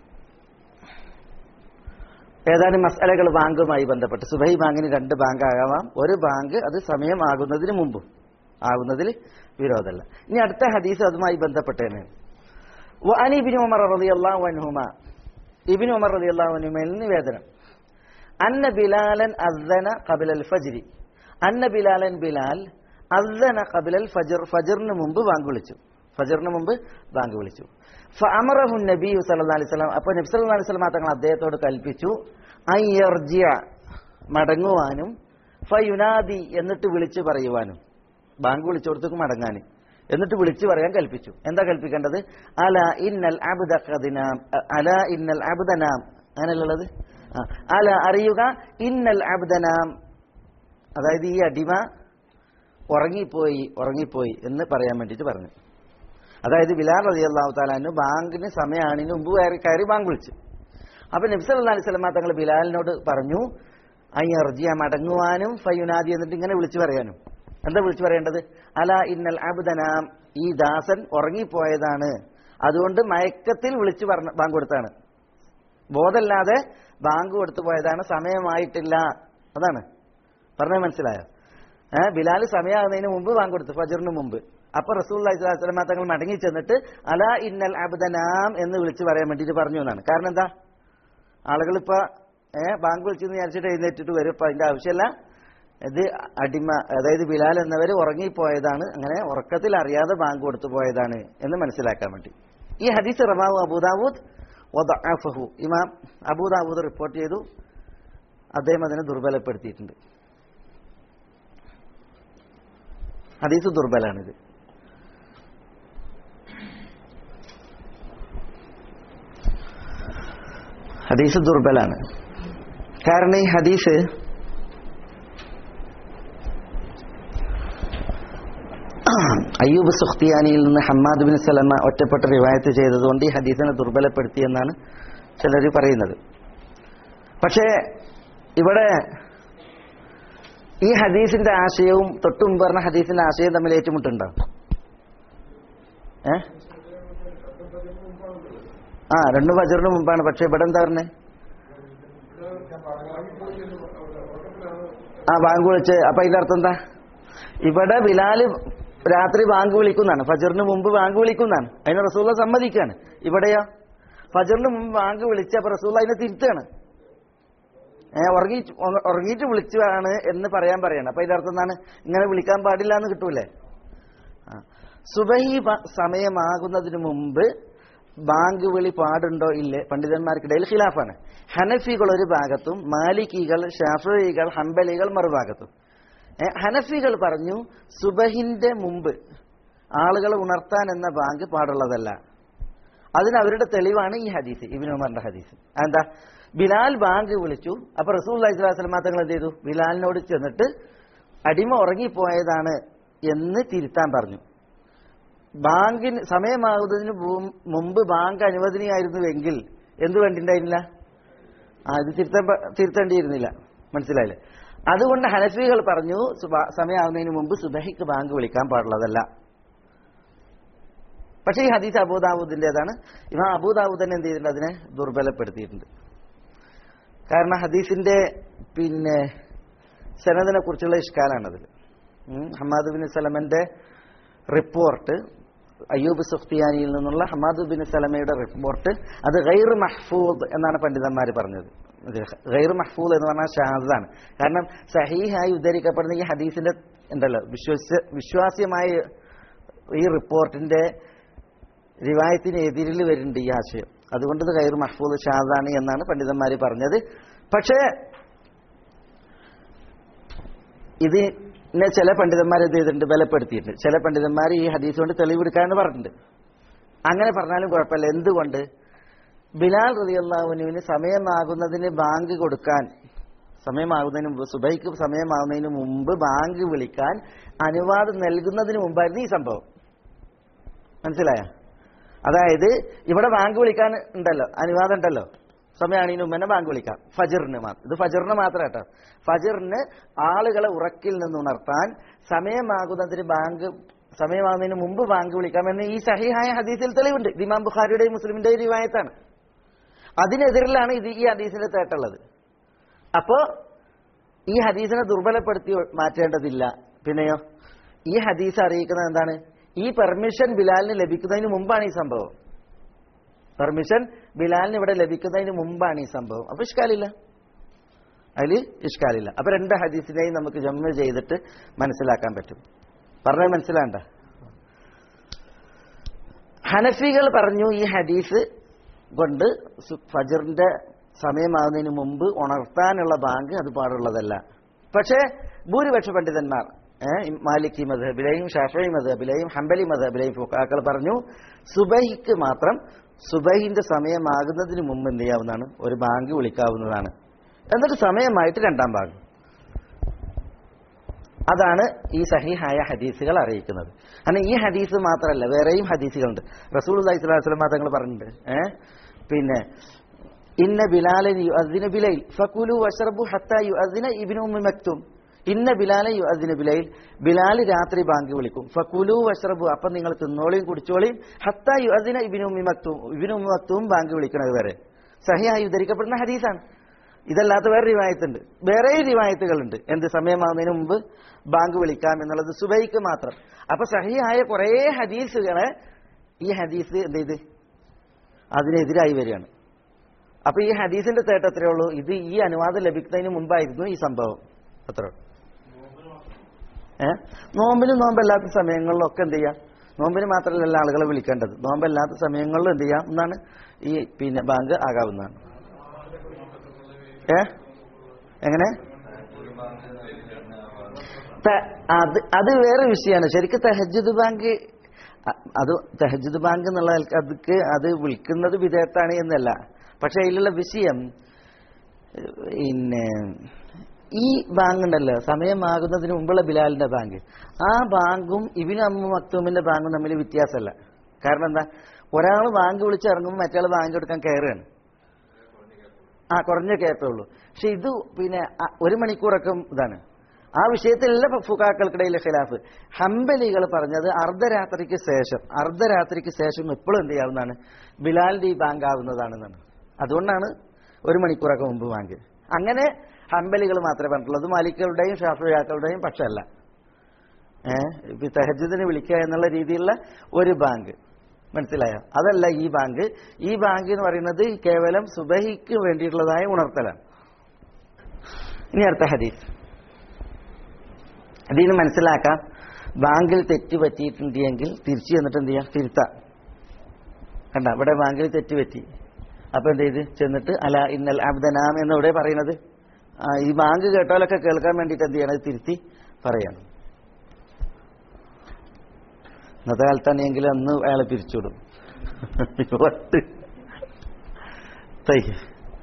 ഏതാനും മസാലകൾ ബാങ്കുമായി ബന്ധപ്പെട്ട് സുബൈ ബാങ്കിന് രണ്ട് ബാങ്ക് ആകാം ഒരു ബാങ്ക് അത് സമയമാകുന്നതിന് മുമ്പും ആകുന്നതിൽ വിരോധമല്ല ഇനി അടുത്ത ഹദീസ് അതുമായി ബന്ധപ്പെട്ടേനെ വഅനി ഇബ്നു ഉമർ റളിയല്ലാഹു അൻഹുമ ഇബ്നു ഉമർ റളിയല്ലാഹു അൻഹുമയിൽ നിവേദനം അന്ന ബിലാലൻ അസ്സന ഖബല അൽ ഫജ്രി അന്ന ബിലാലൻ ബിലാൽ അസ്സന ഖബല അൽ ഫജ്ർ ഫജ്റിന് മുമ്പ് ബാങ്ക് വിളിച്ചു ഫജ്റിന് മുമ്പ് ബാങ്ക് വിളിച്ചു ഫഅമറഹു നബി സല്ലല്ലാഹു അലൈഹി വസല്ലം അപ്പോൾ നബി സല്ലല്ലാഹു അലൈഹി വസല്ലം തങ്ങൾ അദ്ദേഹത്തോട് കൽപ്പിച്ചു അൻ യർജിയ മടങ്ങുവാനും ഫയുനാദി എന്നിട്ട് വിളിച്ചു പറയുവാനും ബാങ്ക് വിളിച്ചോടത്തേക്ക് മടങ്ങാൻ എന്നിട്ട് വിളിച്ചു പറയാൻ കൽപ്പിച്ചു എന്താ കൽപ്പിക്കേണ്ടത് അല ഇന്നൽ അബ്ദ ഖദിനാം അല ഇന്നൽ അബ്ദനാം അങ്ങനെയുള്ളത് ആ, അല അറിയുക ഇന്നൽ അബ്ദനാം അതായത് ഈ അടിമ ഉറങ്ങിപ്പോയി ഉറങ്ങിപ്പോയി എന്ന് പറയാൻ വേണ്ടിയിട്ട് പറഞ്ഞു അതായത് ബിലാൽ റതി അള്ളാഹു താലാനു ബാങ്കിന് സമയമാണിന് മുമ്പ് കയറി കയറി ബാങ്ക് വിളിച്ചു അപ്പൊ നബ്സ് അല്ലാ അലൈഹി സ്വലമ തങ്ങൾ ബിലാലിനോട് പറഞ്ഞു അയ്യർജിയ മടങ്ങുവാനും ഫയുനാദി എന്നിട്ട് ഇങ്ങനെ വിളിച്ചു പറയാനും എന്താ വിളിച്ചു പറയേണ്ടത് അല ഇന്നൽ അബ്ദനാം ഈ ദാസൻ ഉറങ്ങിപ്പോയതാണ് അതുകൊണ്ട് മയക്കത്തിൽ വിളിച്ചു പറഞ്ഞ ബാങ്ക് കൊടുത്താണ് ബോധമില്ലാതെ ബാങ്ക് കൊടുത്തു പോയതാണ് സമയമായിട്ടില്ല അതാണ് പറഞ്ഞത് മനസ്സിലായോ ഏഹ് ബിലാൽ സമയമാകുന്നതിന് മുമ്പ് ബാങ്ക് കൊടുത്തു ഫജറിന് മുമ്പ് അപ്പൊ റസൂൽ അലൈഹിസ്ലാം തങ്ങൾ മടങ്ങി ചെന്നിട്ട് അല ഇന്നൽ അബ്ദനാം എന്ന് വിളിച്ചു പറയാൻ വേണ്ടിയിട്ട് പറഞ്ഞു എന്നാണ് കാരണം എന്താ ആളുകൾ ഇപ്പൊ ഏഹ് ബാങ്ക് വിളിച്ചെന്ന് വിചാരിച്ചിട്ട് എഴുന്നേറ്റിട്ട് വരും ഇപ്പൊ അതിന്റെ ആവശ്യമല്ല ഇത് അടിമ അതായത് ബിലാൽ എന്നവർ ഉറങ്ങിപ്പോയതാണ് അങ്ങനെ ഉറക്കത്തിൽ അറിയാതെ ബാങ്ക് കൊടുത്തു പോയതാണ് എന്ന് മനസ്സിലാക്കാൻ വേണ്ടി ഈ ഹദീസ് റമാവു അബൂദാവൂദ് വദഅഫഹു ഇമാം അബൂദാവൂദ് റിപ്പോർട്ട് ചെയ്തു അദ്ദേഹം അതിനെ ദുർബലപ്പെടുത്തിയിട്ടുണ്ട് ഹദീസ് ദുർബലാണിത് ഹദീസ് ദുർബലാണ് കാരണം ഈ ഹദീസ് അയ്യൂബ് സുഖ്തിയാനിയിൽ നിന്ന് ഹമ്മാദ് ബിൻ സലമ ഒറ്റപ്പെട്ട് റിവായത്ത് ചെയ്തതുകൊണ്ട് ഈ ഹദീസിനെ ദുർബലപ്പെടുത്തിയെന്നാണ് ചിലർ പറയുന്നത് പക്ഷേ ഇവിടെ ഈ ഹദീസിന്റെ ആശയവും തൊട്ടു മുമ്പ് പറഞ്ഞ ഹദീസിന്റെ ആശയവും തമ്മിൽ ഏറ്റുമുട്ടുണ്ടോ ഏ ആ രണ്ടു ഫജറിന് മുമ്പാണ് പക്ഷെ ഇവിടെ എന്താ പറഞ്ഞേ ആ ബാങ്ക് വിളിച്ച് അപ്പൊ ഇതിന്റെ അർത്ഥം എന്താ ഇവിടെ ബിലാല് രാത്രി ബാങ്ക് വിളിക്കുന്നതാണ് ഫജറിന് മുമ്പ് ബാങ്ക് വിളിക്കുന്നതാണ് അതിന് റസൂള്ള സമ്മതിക്കാണ് ഇവിടെയോ ഫജറിന് മുമ്പ് ബാങ്ക് വിളിച്ച അപ്പൊ റസൂള്ള അതിനെ തിരുത്താണ് ഏഹ് ഉറങ്ങി ഉറങ്ങിയിട്ട് വിളിച്ചതാണ് എന്ന് പറയാൻ പറയണം അപ്പൊ ഇതിന്റെ അർത്ഥം എന്താണ് ഇങ്ങനെ വിളിക്കാൻ പാടില്ല എന്ന് കിട്ടൂലേ ആ. സുബഹി ബ- സമയമാകുന്നതിന് മുമ്പ് ബാങ്ക് വിളി പാടുണ്ടോ ഇല്ലേ പണ്ഡിതന്മാർക്കിടയിൽ ഖിലാഫാണ് ഹനഫികൾ ഒരു ഭാഗത്തും മാലിക്കികൾ ഷാഫികൾ ഹംബലികൾ മറുഭാഗത്തും ഏ, ഹനഫികൾ പറഞ്ഞു സുബഹിന്റെ മുമ്പ് ആളുകളെ ഉണർത്താൻ എന്ന ബാങ്ക് പാടുള്ളതല്ല അതിന് അവരുടെ തെളിവാണ് ഈ ഹദീസ് ഇബിൻ ഉമറിന്റെ ഹദീസ് എന്താ ബിലാൽ ബാങ്ക് വിളിച്ചു അപ്പൊ റസൂൽ അലൈഹിസ്ലാം തങ്ങൾ എന്ത് ചെയ്തു ബിലാലിനോട് ചെന്നിട്ട് അടിമ ഉറങ്ങിപ്പോയതാണ് എന്ന് തിരുത്താൻ പറഞ്ഞു ബാങ്കിന് സമയമാകുന്നതിന് മു- മുമ്പ് ബാങ്ക് അനുവദനീയായിരുന്നുവെങ്കിൽ എന്ത് വേണ്ടിണ്ടായിരുന്നില്ല ആ ഇത് തിരുത്താൻ പ- തിരുത്തേണ്ടിയിരുന്നില്ല മനസ്സിലായില്ലേ അതുകൊണ്ട് ഹനഫികൾ പറഞ്ഞു സുബ- സമയമാകുന്നതിന് മുമ്പ് സുബഹിക്ക് ബാങ്ക് വിളിക്കാൻ പാടുള്ളതല്ല പക്ഷേ ഈ ഹദീസ് അബൂദാവൂദിന്റേതാണ് ഇവ അബൂദാവൂദ് തന്നെ എന്ത് ചെയ്തിട്ടുണ്ട് അതിനെ ദുർബലപ്പെടുത്തിയിട്ടുണ്ട് കാരണം ഹദീസിന്റെ പിന്നെ സനദിനെ കുറിച്ചുള്ള ഇഷ്കാലാണതിൽ ഹമാദ് ബിൻ സലമന്റെ റിപ്പോർട്ട് അയ്യൂബ് സുഖ്തിയാനിയിൽ നിന്നുള്ള ഹമാദ് ബിൻ സലമയുടെ റിപ്പോർട്ട് അത് ഗൈർ മഹ്ഫൂദ് എന്നാണ് പണ്ഡിതന്മാർ പറഞ്ഞത് ഇത് ഗൈർ മഹ്ഫൂദ് എന്ന് പറഞ്ഞാൽ ഷാദാണ് കാരണം സഹീഹായി ഉദ്ധരിക്കപ്പെടുന്ന ഈ ഹദീസിന്റെ ഉണ്ടല്ലോ വിശ്വസ വിശ്വാസ്യമായ ഈ റിപ്പോർട്ടിന്റെ റിവായത്തിന് എതിരിൽ വരുന്നുണ്ട് ഈ ആശയം അതുകൊണ്ട് ഇത് കയർ മഹ്ഫൂദ് ഷാദാണ് എന്നാണ് പണ്ഡിതന്മാർ പറഞ്ഞത് പക്ഷേ ഇതിനെ ചില പണ്ഡിതന്മാർ എന്ത് ചെയ്തിട്ടുണ്ട് ബലപ്പെടുത്തിയിട്ടുണ്ട് ചില പണ്ഡിതന്മാർ ഈ ഹദീസ് കൊണ്ട് തെളിവെടുക്കാമെന്ന് പറഞ്ഞിട്ടുണ്ട് അങ്ങനെ പറഞ്ഞാലും കുഴപ്പമില്ല എന്തുകൊണ്ട് ബിലാൽ റതിയുള്ളാഹുനുവിന് സമയമാകുന്നതിന് ബാങ്ക് കൊടുക്കാൻ സമയമാകുന്നതിന് മുമ്പ് സുബൈക്ക് സമയമാകുന്നതിന് മുമ്പ് ബാങ്ക് വിളിക്കാൻ അനുവാദം നൽകുന്നതിന് മുമ്പായിരുന്നു ഈ സംഭവം മനസ്സിലായ അതായത് ഇവിടെ ബാങ്ക് വിളിക്കാൻ ഉണ്ടല്ലോ അനുവാദം ഉണ്ടല്ലോ സമയമാണെങ്കിൽ മുമ്പ് തന്നെ ബാങ്ക് വിളിക്കാം ഫജറിന് മാത്രം ഇത് ഫജറിന് മാത്രം കേട്ടോ ഫജറിന് ആളുകളെ ഉറക്കിൽ നിന്ന് ഉണർത്താൻ സമയമാകുന്നതിന് ബാങ്ക് സമയമാകുന്നതിന് മുമ്പ് ബാങ്ക് വിളിക്കാമെന്ന് ഈ സഹിഹായ ഹദീസിൽ തെളിവുണ്ട് ഇത് ഇമാം ബുഖാരിയുടെയും മുസ്ലിമിന്റെയും റിവായത്താണ് അതിനെതിരിലാണ് ഇത് ഈ ഹദീസിന്റെ തേട്ടുള്ളത് അപ്പോ ഈ ഹദീസിനെ ദുർബലപ്പെടുത്തി മാറ്റേണ്ടതില്ല പിന്നെയോ ഈ ഹദീസ് അറിയിക്കുന്നത് എന്താണ് ഈ പെർമിഷൻ ബിലാലിന് ലഭിക്കുന്നതിന് മുമ്പാണ് ഈ സംഭവം പെർമിഷൻ ബിലാലിന് ഇവിടെ ലഭിക്കുന്നതിന് മുമ്പാണ് ഈ സംഭവം അപ്പൊ ഇഷ്കാലില്ല അതിൽ ഇഷ്കാലില്ല അപ്പൊ രണ്ട് ഹദീസിനെയും നമുക്ക് ജമ്മ ചെയ്തിട്ട് മനസ്സിലാക്കാൻ പറ്റും പറഞ്ഞത് മനസ്സിലാണ്ട ഹനഫികൾ പറഞ്ഞു ഈ ഹദീസ് കൊണ്ട് സു- ഫജറിന്റെ സമയമാകുന്നതിന് മുമ്പ് ഉണർത്താനുള്ള ബാങ്ക് അത് പാടുള്ളതല്ല പക്ഷേ ഭൂരിപക്ഷ പണ്ഡിതന്മാർ ഏഹ്, മാലിക്കി മധബിലെയും ഷാഫി മധബിലെയും ഹംബലി മധബിലെയും ഫുക്കാക്കൾ പറഞ്ഞു സുബഹിക്ക് മാത്രം സുബഹിന്റെ സമയമാകുന്നതിന് മുമ്പ് എന്ത് ചെയ്യാവുന്നതാണ് ഒരു ബാങ്ക് വിളിക്കാവുന്നതാണ് എന്നിട്ട് സമയമായിട്ട് രണ്ടാം ബാങ്ക് അതാണ് ഈ സഹിഹായ ഹദീസുകൾ അറിയിക്കുന്നത് കാരണം ഈ ഹദീസ് മാത്രമല്ല വേറെയും ഹദീസുകളുണ്ട് റസൂൽ അള്ളഹി സ്വലാസ്ലം തങ്ങൾ പറഞ്ഞിട്ടുണ്ട് ഏ പിന്നെ ഇന്ന ബിലാലൻ യു അസിന ബിലൈൽ ഫക്കുലു വഷറബു ഹത്ത യു അസിന ഇബിനു ഉമ്മി മക്തും ഇന്ന ബിലാലെ യു അസിന ബിലൈൽ ബിലാൽ രാത്രി ബാങ്ക് വിളിക്കും ഫക്കുലു വഷറബു അപ്പൊ നിങ്ങൾ തിന്നോളിയും കുടിച്ചോളിയും ഹത്ത യു അസിന ഇബിനു ഉമ്മി മക്തും ഇബിനു ഉമ്മി മക്തും ബാങ്ക് വിളിക്കുന്നത് വരെ സഹിയായി ഉദ്ധരിക്കപ്പെടുന്ന ഹദീസാണ് ഇതല്ലാത്ത വേറെ റിവായത്തുണ്ട് വേറെ റിവായത്തുകളുണ്ട് എന്ത് സമയമാകുന്നതിന് മുമ്പ് ബാങ്ക് വിളിക്കാം എന്നുള്ളത് സുബൈക്ക് മാത്രം അപ്പൊ സഹിയായ കുറേ ഹദീസുകളെ ഈ ഹദീസ് എന്ത് ചെയ്ത് അതിനെതിരായി വരികയാണ് അപ്പൊ ഈ ഹദീസിന്റെ തേട്ട് എത്രയേ ഉള്ളൂ ഇത് ഈ അനുവാദം ലഭിക്കുന്നതിന് മുമ്പായിരുന്നു ഈ സംഭവം അത്ര ഏ നോമ്പിനും നോമ്പല്ലാത്ത സമയങ്ങളിലൊക്കെ എന്ത് ചെയ്യാം നോമ്പിന് മാത്രമല്ല ആളുകളെ വിളിക്കേണ്ടത് നോമ്പല്ലാത്ത സമയങ്ങളിലും എന്ത് ചെയ്യാം എന്നാണ് ഈ പിന്നെ ബാങ്ക് ആകാവുന്നതാണ് ഏ എങ്ങനെ ത- അത് അത് വേറെ വിഷയമാണ് ശരിക്കും തെഹജുദ് ബാങ്ക് അ- അത് തെഹജുദ് ബാങ്ക് എന്നുള്ള ആൾക്ക് അതൊക്കെ അത് വിളിക്കുന്നത് വിധേയത്താണ് എന്നല്ല പക്ഷെ അതിലുള്ള വിഷയം പിന്നെ ഈ ബാങ്ക് ഉണ്ടല്ലോ സമയമാകുന്നതിന് മുമ്പുള്ള ബിലാലിന്റെ ബാങ്ക് ആ ബാങ്കും ഇബിന് അമ്മ മക്തൂമിന്റെ ബാങ്കും തമ്മിൽ വ്യത്യാസമല്ല കാരണം എന്താ ഒരാൾ ബാങ്ക് വിളിച്ച് ഇറങ്ങുമ്പോൾ മറ്റേ ബാങ്ക് എടുക്കാൻ കയറുകയാണ് ആ കുറഞ്ഞ കേപ്പേ ഉള്ളൂ പക്ഷെ ഇത് പിന്നെ അ- ഒരു മണിക്കൂറൊക്കെ ഇതാണ് ആ വിഷയത്തിലല്ല ഫുക്കാക്കൾക്കിടയിലെ ഖിലാഫ് ഹംബലികൾ പറഞ്ഞത് അർദ്ധരാത്രിക്ക് ശേഷം അർദ്ധരാത്രിക്ക് ശേഷം എപ്പോഴും എന്ത് ചെയ്യാവുന്നതാണ് ബിലാലിന്റെ ഈ ബാങ്ക് ആവുന്നതാണെന്നാണ് അതുകൊണ്ടാണ് ഒരു മണിക്കൂറൊക്കെ മുമ്പ് ബാങ്ക് അങ്ങനെ ഹംബലികൾ മാത്രമേ പറഞ്ഞിട്ടുള്ളൂ അത് മാലിക്കളുടെയും ഷാഫിയാക്കളുടെയും പക്ഷമല്ല ഏഹ് തെഹജുദിനെ വിളിക്കുക എന്നുള്ള രീതിയിലുള്ള ഒരു ബാങ്ക് മനസ്സിലായോ അതല്ല ഈ ബാങ്ക് ഈ ബാങ്ക് എന്ന് പറയുന്നത് കേവലം സുബഹിക്ക് വേണ്ടിയിട്ടുള്ളതായ ഉണർത്തലാണ് ഇനി അടുത്ത ഹദീസ് അതിന് മനസ്സിലാക്കാം ബാങ്കിൽ തെറ്റ് പറ്റിയിട്ടുണ്ടെങ്കിൽ തിരിച്ചു ചെന്നിട്ട് എന്ത് ചെയ്യാം തിരുത്താം കണ്ട ഇവിടെ ബാങ്കിൽ തെറ്റ് പറ്റി അപ്പൊ എന്ത് ചെയ്ത് ചെന്നിട്ട് അല ഇന്നൽ അബ്ദനാം എന്ന് ഇവിടെ പറയുന്നത് ആ, ഈ ബാങ്ക് കേട്ടാലൊക്കെ കേൾക്കാൻ വേണ്ടിയിട്ട് എന്ത് ചെയ്യണം അത് തിരുത്തി പറയണം ഇന്നത്തെ കാലത്താണെങ്കിലും അന്ന് അയാളെ പിരിച്ചുവിടും ഒട്ട് طيب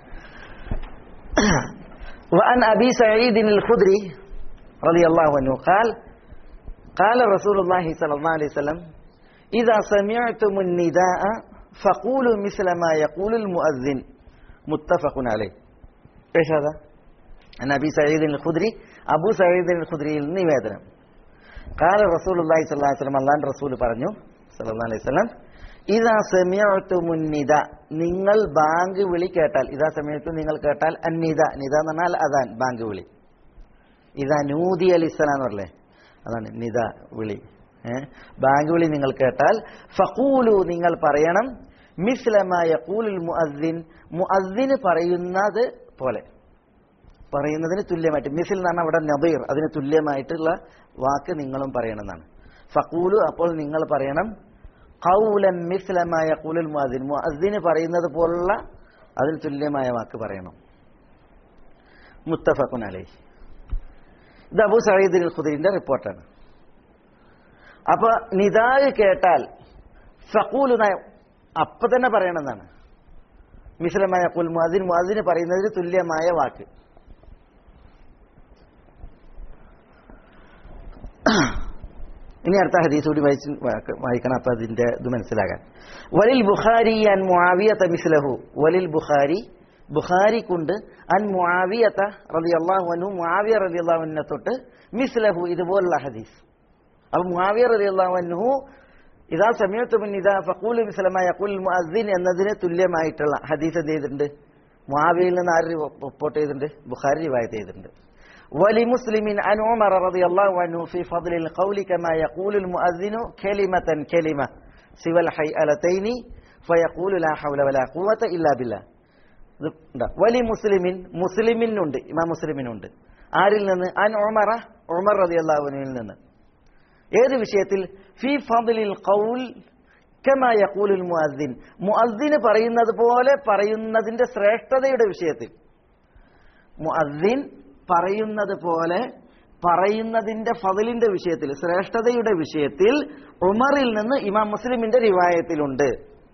وعن أبي سعيد الخدري رضي الله عنه قال قال رسول الله صلى الله عليه وسلم إذا سمعتم النداء فقولوا مثل ما يقول المؤذن متفق عليه ايش هذا؟ عن أبي سعيد الخدري أبو سعيد الخدري നിവേദനം قال رسول الله صلى الله عليه وسلم അള്ളാൻ റസൂൽ പറഞ്ഞു സല്ലല്ലാഹു അലൈഹി വസല്ലം ഇതാ സമയത്തുമുൻ നിദ നിങ്ങൾ ബാങ്ക് വിളി കേട്ടാൽ ഇതാ സമയത്ത് നിങ്ങൾ കേട്ടാൽ അന്നിദ നിദ എന്ന് പറഞ്ഞാൽ അതാൻ ബാങ്ക് വിളി ഇതാ നൂതി അലി ഇസ്ലാം എന്ന് പറഞ്ഞേ അതാണ് നിദ വിളി ഏ? ബാങ്ക് വിളി നിങ്ങൾ കേട്ടാൽ ഫഖൂലു നിങ്ങൾ പറയണം മിസ്ലമായ യഖൂലുൽ മുഅദ്ദിൻ മുഅദ്ദിന് പറയുന്നത് പോലെ പറയുന്നതിന് തുല്യമായിട്ട് മിസിൽ എന്ന് പറഞ്ഞാൽ അവിടെ നബീർ അതിന് തുല്യമായിട്ടുള്ള വാക്ക് നിങ്ങളും പറയണമെന്നാണ് ഫക്കൂലു അപ്പോൾ നിങ്ങൾ പറയണം കൗലൻ മിസ്ലമായ കുലുൽ മുഅദ്ദിൻ മുഅദ്ദിന് പറയുന്നത് പോലുള്ള അതിന് തുല്യമായ വാക്ക് പറയണം മുത്തഫഖുൻ അലൈഹി ഇത് അബൂ സഈദ് അൽ ഖുദരിന്റെ റിപ്പോർട്ടാണ് അപ്പൊ നിദാഗ് കേട്ടാൽ ഫഖൂലു ന- അപ്പൊ തന്നെ പറയണമെന്നാണ് മിസ്ലമായ കുൽ മുഅദ്ദിൻ മുഅദ്ദിന് പറയുന്നതിന് തുല്യമായ വാക്ക് ഇനി അടുത്ത ഹദീസ് കൂടി വായിച്ച് വാക്ക- വായിക്കണം അപ്പൊ അതിന്റെ ഇത് മനസ്സിലാകാൻ വലിൽ ബുഖാരി അൻ മുആവിയത മിസ്ലഹു വലിൽ ബുഖാരി ബുഖാരിക്കുണ്ട് അൻ മുആവിയത റളിയല്ലാഹു അൻഹു മുആവിയ റളിയല്ലാഹു അൻഹു തൊട്ട് മിസ്ലഹു ഇതുപോലുള്ള ഹദീസ് അപ്പൊ മുആവിയ റളിയല്ലാഹു അൻഹു ഇതാ സമയത്ത് മുൻ ഇതാ ഫഖൂലു മിസ്ലമ യഖൂൽ മുഅദ്ദിൻ എന്നതിന് തുല്യമായിട്ടുള്ള ഹദീസ് എന്ത് ചെയ്തിട്ടുണ്ട് മുആവിയയിൽ നിന്ന് ആര് റിപ്പോർട്ട് ചെയ്തിട്ടുണ്ട് ബുഖാരി റിവായത്ത് ചെയ്തിട്ടുണ്ട് ولمسلم عن عمر رضي الله عنه في فضل القول كما يقول المؤذن كلمة كلمة سوى الحيئلتين فيقول لا حول ولا قوة إلا بالله ഇത് ഉണ്ട്. വലി മുസ്ലിമിൻ മുസ്ലിമിനുണ്ട് ഇമാം മുസ്ലിമിനുണ്ട് ആരിൽ നിന്ന് അൻ ഉമറ ഉമർ റതി അള്ളാഹുവിനിൽ നിന്ന് ഏത് വിഷയത്തിൽ ഫി ഫضലിൽ ഖൗൽ കമാ യഖൂലുൽ മുഅദ്ദിൻ മുഅദ്ദിന് പറയുന്നത് പോലെ പറയുന്നതിന്റെ ശ്രേഷ്ഠതയുടെ വിഷയത്തിൽ മുഅദ്ദിൻ പറയുന്നത് പോലെ പറയുന്നതിന്റെ ഫതിലിന്റെ വിഷയത്തിൽ ശ്രേഷ്ഠതയുടെ വിഷയത്തിൽ ഉമറിൽ നിന്ന് ഇമാം മുസ്ലിമിന്റെ റിവായത്തിലുണ്ട്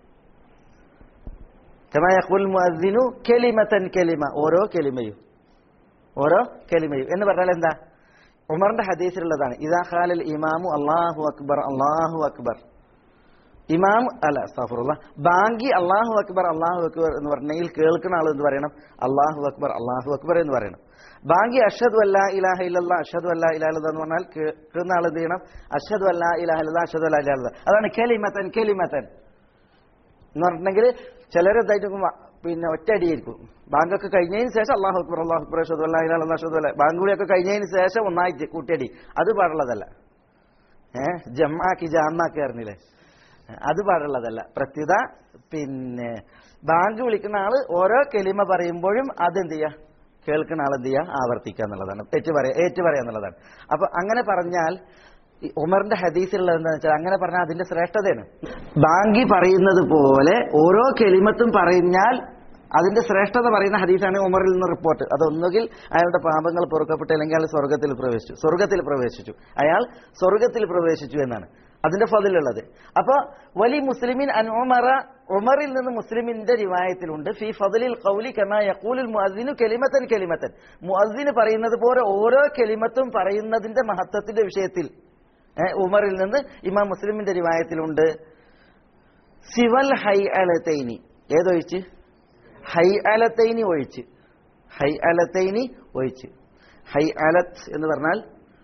കമാ യഖൂൽ മുഅദ്ദിനു കലിമത്തൻ കലിമ ഓരോ കലിമയും ഓരോ കലിമയും എന്ന് പറഞ്ഞാൽ എന്താ ഉമറിന്റെ ഹദീസിലുള്ളതാണ് ഇതാ ഖാലൽ ഇമാമു അല്ലാഹു അക്ബർ അല്ലാഹു അക്ബർ ഇമാം അല്ല സഫറുള്ള ബാങ്കി അള്ളാഹു അക്ബർ അള്ളാഹു അക്ബർ എന്ന് പറഞ്ഞെങ്കിൽ കേൾക്കുന്ന ആൾ എന്ന് പറയണം അള്ളാഹു അക്ബർ അള്ളാഹു അക്ബർ എന്ന് പറയണം ബാങ്കി അഷദ് അല്ല ഇലാഹ ഇല്ലല്ലാ അഷദ് അല്ല ഇലാഹ ഇല്ലല്ലാ എന്ന് പറഞ്ഞാൽ കേൾക്കുന്ന ആൾ എന്ത് ചെയ്യണം അഷദ് അല്ല ഇലാഹ ഇല്ലല്ലാ അഷദ് അല്ല ഇലാഹ ഇല്ലല്ലാ. അതാണ് കെലിമത്തൻ കെലിമത്തൻ എന്ന് പറഞ്ഞിട്ടുണ്ടെങ്കിൽ ചിലരെന്തായിട്ട് പിന്നെ ഒറ്റയടിയായിരിക്കും ബാങ്കൊക്കെ കഴിഞ്ഞതിന് ശേഷം അള്ളാഹു അക്ബർ അള്ളാഹു അക്ബർ അഷദ് അല്ല ഇലാഹ ഇല്ലല്ലാ അഷദ് അല്ല ബാങ്ക് കൂടിയൊക്കെ കഴിഞ്ഞതിന് ശേഷം ഒന്നായിട്ട് കൂട്ടിയടി അത് പാടുള്ളതല്ല ഏഹ് ജമ്മാക്കി ജാമാക്കി അറിഞ്ഞില്ലേ അത് പാടുള്ളതല്ല പ്രത്യുത പിന്നെ ബാങ്ക് വിളിക്കുന്ന ആള് ഓരോ കെലിമ പറയുമ്പോഴും അതെന്ത് ചെയ്യുക കേൾക്കുന്ന ആൾ എന്ത് ചെയ്യുക ആവർത്തിക്കുക എന്നുള്ളതാണ് ഏറ്റു പറയാ ഏറ്റു പറയാ എന്നുള്ളതാണ് അപ്പൊ അങ്ങനെ പറഞ്ഞാൽ ഈ ഉമറിന്റെ ഹദീസിലുള്ളത് എന്താണെന്ന് വെച്ചാൽ അങ്ങനെ പറഞ്ഞാൽ അതിന്റെ ശ്രേഷ്ഠതയാണ് ബാങ്കി പറയുന്നത് പോലെ ഓരോ കെലിമത്തും പറഞ്ഞാൽ അതിന്റെ ശ്രേഷ്ഠത പറയുന്ന ഹദീസാണ് ഉമറിൽ നിന്ന് റിപ്പോർട്ട് അത് ഒന്നുകിൽ അയാളുടെ പാപങ്ങൾ പൊറുക്കപ്പെട്ടു അല്ലെങ്കിൽ അയാൾ സ്വർഗത്തിൽ പ്രവേശിച്ചു സ്വർഗത്തിൽ പ്രവേശിച്ചു അയാൾ സ്വർഗത്തിൽ പ്രവേശിച്ചു എന്നാണ് അതിന്റെ ഫതിലുള്ളത് അപ്പൊ വലി മുസ്ലിമിൻ അൻ ഉമറ ഉമറിൽ നിന്ന് മുസ്ലിമിന്റെ റിവായത്തിലുണ്ട് ഫി ഫതിലിൽ ഖൗലി കമാ യഖൂലുൽ മുഅദ്ദിനു കലിമത്തൻ കലിമത്തൻ മുഅദ്ദിന് പറയുന്നത് പോലെ ഓരോ കലിമത്തും പറയുന്നതിന്റെ മഹത്വത്തിന്റെ വിഷയത്തിൽ ഏ, ഉമറിൽ നിന്ന് ഇമാം മുസ്ലിമിന്റെ റിവായത്തിലുണ്ട് സിവൽ ഹൈ അലത്തൈനി ഏതൊഴിച്ച് ഹൈ അലത്തൈനി ഒഴിച്ച് ഹൈ അലത്തൈനി ഒഴിച്ച് ഹൈ അലത്ത് എന്ന് പറഞ്ഞാൽ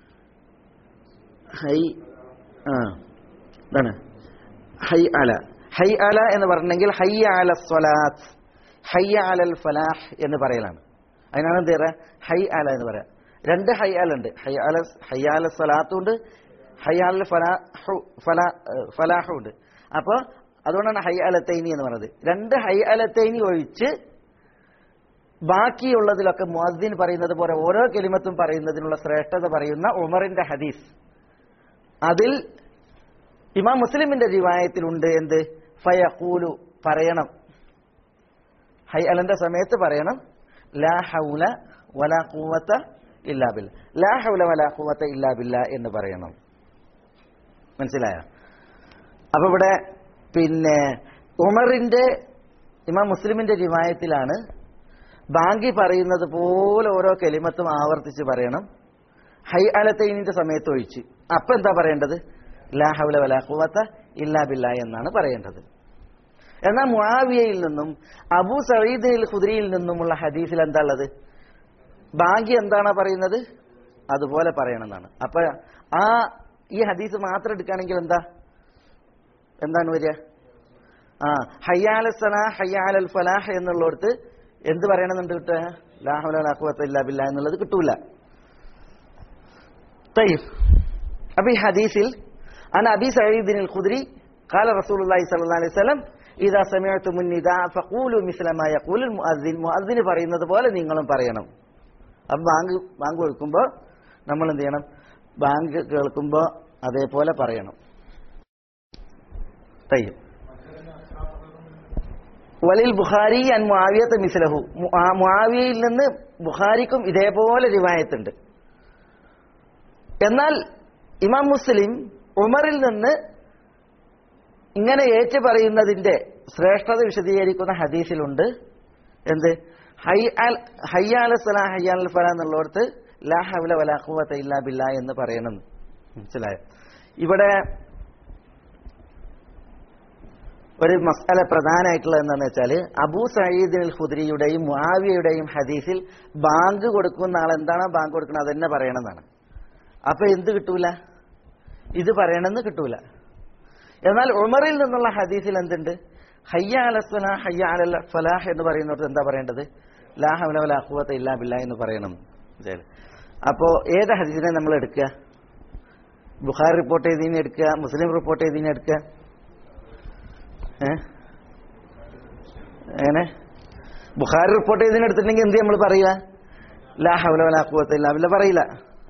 ഹൈ ആ ഇതാണ് ഹൈ അല ഹൈ അല എന്ന് പറഞ്ഞെങ്കിൽ ഹയ്യ അല സ്വലാത്ത് ഹയ്യ അലൽ ഫലാഹ് എന്ന് പറയലാണ് അതിനാണ് എന്ത് പറയുക ഹൈ അല എന്ന് പറയാം രണ്ട് ഹൈ അല ഉണ്ട് ഹൈ അല ഹയ്യ അല സ്വലാത്തും ഉണ്ട് ഹൈ അല ഫലാഹു ഫലാ ഫലാഹും ഉണ്ട് അപ്പോൾ അതുകൊണ്ടാണ് ഹൈ അലത്തൈനി എന്ന് പറയുന്നത് രണ്ട് ഹൈ അലത്തൈനി ഒഴിച്ച് ബാക്കിയുള്ളതിലൊക്കെ മുഅദ്ദിൻ പറയുന്നത് പോലെ ഓരോ കെലിമത്തും പറയുന്നതിനുള്ള ശ്രേഷ്ഠത പറയുന്ന ഉമറിന്റെ ഹദീസ് അതിൽ ഇമാം മുസ്ലിമിന്റെ റിവായത്തിലുണ്ട് എന്ത് ഫയഖൂലു പറയണം ഹൈ അലന്റെ സമയത്ത് പറയണം ലാ ഹൗല വലാ ഖുവത ഇല്ലാ ബില്ല ലാ ഹൗല വലാ ഖുവത ഇല്ലാ ബില്ല എന്ന് പറയണം മനസ്സിലായോ അപ്പൊ ഇവിടെ പിന്നെ ഉമറിന്റെ ഇമാം മുസ്ലിമിന്റെ റിവായത്തിലാണ് ബാങ്കി പറയുന്നത് പോലെ ഓരോ കെലിമത്തും ആവർത്തിച്ച് പറയണം ഹൈ അലത്തൈനിന്റെ സമയത്ത് ഒഴിച്ച് അപ്പൊ എന്താ പറയേണ്ടത് ലാ ഹൗല വലാ ഖുവത ഇല്ലാ ബില്ല എന്നാണ് പറയേണ്ടത് എന്നാൽ മുആവിയയിൽ നിന്നും അബൂ സഈദ് അൽ ഖുദ്രിയിൽ നിന്നുമുള്ള ഹദീസിൽ എന്താ ഉള്ളത് ബാങ്കി എന്താണ് പറയുന്നത് അതുപോലെ പറയണമെന്നാണ് അപ്പൊ ആ ഈ ഹദീസ് മാത്രം എടുക്കുകയാണെങ്കിൽ എന്താ എന്താണ് വരിക ആ ഹയ്യാല സലാ ഹയ്യാലൽ ഫലാഹ് എന്നുള്ളിടത്ത് എന്ത് പറയണമെന്നുണ്ട് കിട്ടുക ലാഹുല ലാഖുവത്ത ഇല്ലാ ബില്ല എന്നുള്ളത് കിട്ടൂല طيب അപ്പൊ ഈ ഹദീസിൽ അൻ അബി സഈദ് അൽ ഖുദ്രി قال رسول الله صلى الله عليه وسلم إذا سمعتم النداء فقولوا مثل ما يقول المؤذن مؤذن പറയുന്നത് പോലെ നിങ്ങളും പറയണം അപ്പം ബാങ്ക് ബാങ്ക് കൊടുക്കുമ്പോൾ നമ്മൾ എന്ത് ചെയ്യണം ബാങ്ക് കേൾക്കുമ്പോൾ അതേപോലെ പറയണം തയ്യും വലിൽ ബുഖാരി അൻ മുആവിയത്ത് മിസ്ലഹു മു- ആ മുആവിയയിൽ നിന്ന് ബുഖാരിക്കും ഇതേപോലെ റിവായത്തുണ്ട് എന്നാൽ ഇമാം മുസ്ലിം ഉമറിൽ നിന്ന് ഇങ്ങനെ ഏറ്റു പറയുന്നതിന്റെ ശ്രേഷ്ഠത വിശദീകരിക്കുന്ന ഹദീസിലുണ്ട് എന്ത് ഹയ്യാല സലാ ഹയ്യാൽ ഫല എന്നുള്ളിടത്ത് ലാ ഹവല വലാ ഖുവത ഇല്ലാ ബില്ലാ എന്ന് പറയണം മനസ്സിലായോ ഇവിടെ ഒരു മസാല പ്രധാനമായിട്ടുള്ളത് എന്താണെന്ന് വെച്ചാൽ അബൂ സയ്യിദിൻ അൽ ഖുദ്രിയുടെയും മുആവിയയുടെയും ഹദീസിൽ ബാങ്ക് കൊടുക്കുന്ന ആൾ എന്താണോ ബാങ്ക് കൊടുക്കുന്നത് അതന്നെ പറയണമെന്നാണ് അപ്പൊ എന്ത് കിട്ടൂല ഇത് പറയണമെന്ന് കിട്ടൂല എന്നാൽ ഉമറിൽ നിന്നുള്ള ഹദീസിൽ എന്തുണ്ട് ഹയ്യ അലസ്വല ഹയ്യ അലൽ ഫലാഹ് എന്ന് പറയുന്നിടത്ത് എന്താ പറയേണ്ടത് ലാ ഹവല വലാ ഖുവത ഇല്ലാ ബില്ലാ എന്ന് പറയണം ശരി. അപ്പോ ഏത് ഹദീസിനെ നമ്മൾ എടുക്കുക ബുഖാർ റിപ്പോർട്ട് ചെയ്തതിനെ എടുക്കുക മുസ്ലിം റിപ്പോർട്ട് ചെയ്തതിനെ എടുക്കുക ഏ? എങ്ങനെ ബുഖാരി റിപ്പോർട്ട് ചെയ്തതിനെ എടുത്തിട്ടുണ്ടെങ്കിൽ എന്ത് നമ്മൾ പറയുക ലാ ഹവല വലാ ഖുവത ഇല്ലാ ബില്ലാ പറയില്ല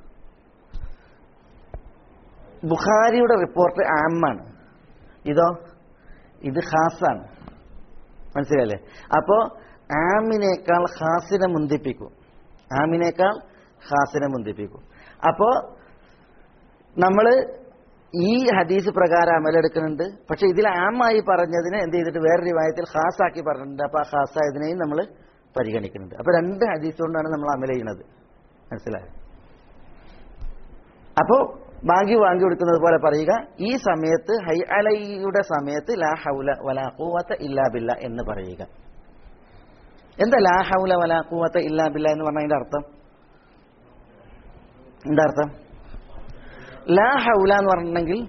ബുഖാരിയുടെ റിപ്പോർട്ട് ആമാണ് ഇതോ ഇത് ഖാസാണ് മനസ്സിലല്ലേ അപ്പോ ആമിനേക്കാൾ ഖാസിനെ മുന്തിപ്പിക്കും ആമിനേക്കാൾ ഖാസിനെ മുന്തിപ്പിക്കും അപ്പോ നമ്മള് ഈ ഹദീസ് പ്രകാരം അമലെടുക്കുന്നുണ്ട് പക്ഷെ ഇതിൽ ആമായി പറഞ്ഞതിനെ എന്ത് ചെയ്തിട്ട് വേറെ രൂപത്തിൽ ഖാസാക്കി പറഞ്ഞിട്ടുണ്ട് അപ്പൊ ആ ഖാസായതിനെയും നമ്മൾ പരിഗണിക്കുന്നുണ്ട് അപ്പൊ രണ്ട് ഹദീസ് കൊണ്ടാണ് നമ്മൾ അമല ചെയ്യുന്നത് മനസ്സിലായോ അപ്പോ ബാങ്കി വാങ്ങി കൊടുക്കുന്നത് പോലെ പറയുക ഈ സമയത്ത് ഹൈ അലയുടെ സമയത്ത് ലാ ഹൗല വലാ ഖുവത ഇല്ലാ ബില്ല എന്ന് പറയുക എന്താ ലാ ഹൗല വലാ ഖുവത ഇല്ലാ ബില്ല എന്ന് പറഞ്ഞതിന്റെ അർത്ഥം എന്താ അർത്ഥം ലാ ഹൗല എന്ന് പറഞ്ഞിട്ടുണ്ടെങ്കിൽ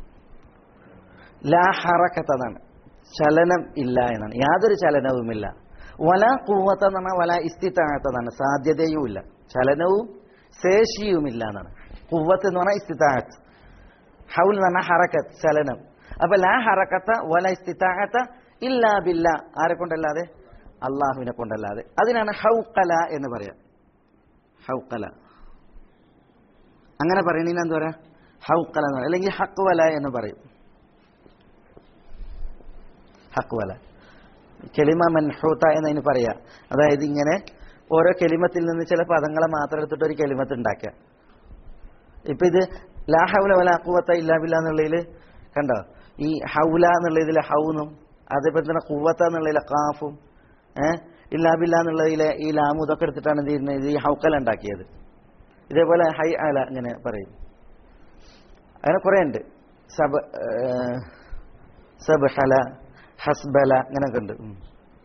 ലാ ഹറക്കത്ത് എന്നാണ് ചലനം ഇല്ല എന്നാണ് യാതൊരു ചലനവുമില്ല വല കൂവത്ത എന്ന് പറഞ്ഞാൽ വല ഇസ്തിത്താഴത്തെന്നാണ് സാധ്യതയും ഇല്ല ചലനവും ശേഷിയുമില്ല എന്നാണ് കുവത്ത് എന്ന് പറഞ്ഞാൽ ഇസ്തിത്താഴത്ത് ഹൗൽ എന്ന് പറഞ്ഞാൽ ഹറക്കത്ത് ചലനം അപ്പൊ ലാ ഹറക്കത്ത വല ഇസ്തിത്താഴത്ത ഇല്ലാ ബില്ല ആരെ കൊണ്ടല്ലാതെ അള്ളാഹുവിനെ കൊണ്ടല്ലാതെ അതിനാണ് ഹൗക്കല എന്ന് പറയാം ഹൗക്കല അങ്ങനെ പറയണീന് എന്താ പറയാ ഹൗക്കല എന്ന് പറയും അല്ലെങ്കിൽ ഹക്വല എന്ന് പറയും ഹക്വല കെലിമ മൻഹൂത്ത എന്നതിന് പറയാ അതായത് ഇങ്ങനെ ഓരോ കെലിമത്തിൽ നിന്ന് ചില പദങ്ങളെ മാത്രം എടുത്തിട്ട് ഒരു കെലിമത്ത് ഉണ്ടാക്കുക ഇപ്പൊ ഇത് ലാ ഹൗല വല അക്കുവത്ത ഇല്ലാബില്ല എന്നുള്ളതിൽ കണ്ടോ ഈ ഹൗല എന്നുള്ളതിലെ ഹൗന്നും അതേപോലെ തന്നെ കുവത്ത എന്നുള്ളതിലെ കാഫും ഏഹ് ഇല്ലാബില്ല എന്നുള്ളതിലെ ഈ ലാമു ഇതൊക്കെ എടുത്തിട്ടാണ് എന്ത് ചെയ്യുന്നത് ഈ ഹൗക്കല ഉണ്ടാക്കിയത് ഇതേപോലെ ഹൈ അല ഇങ്ങനെ പറയും അങ്ങനെ കുറെ ഉണ്ട് സബ ഏഹ്, സബ്ഹല ഹസ്ബല അങ്ങനെയൊക്കെ ഉണ്ട് ഉം.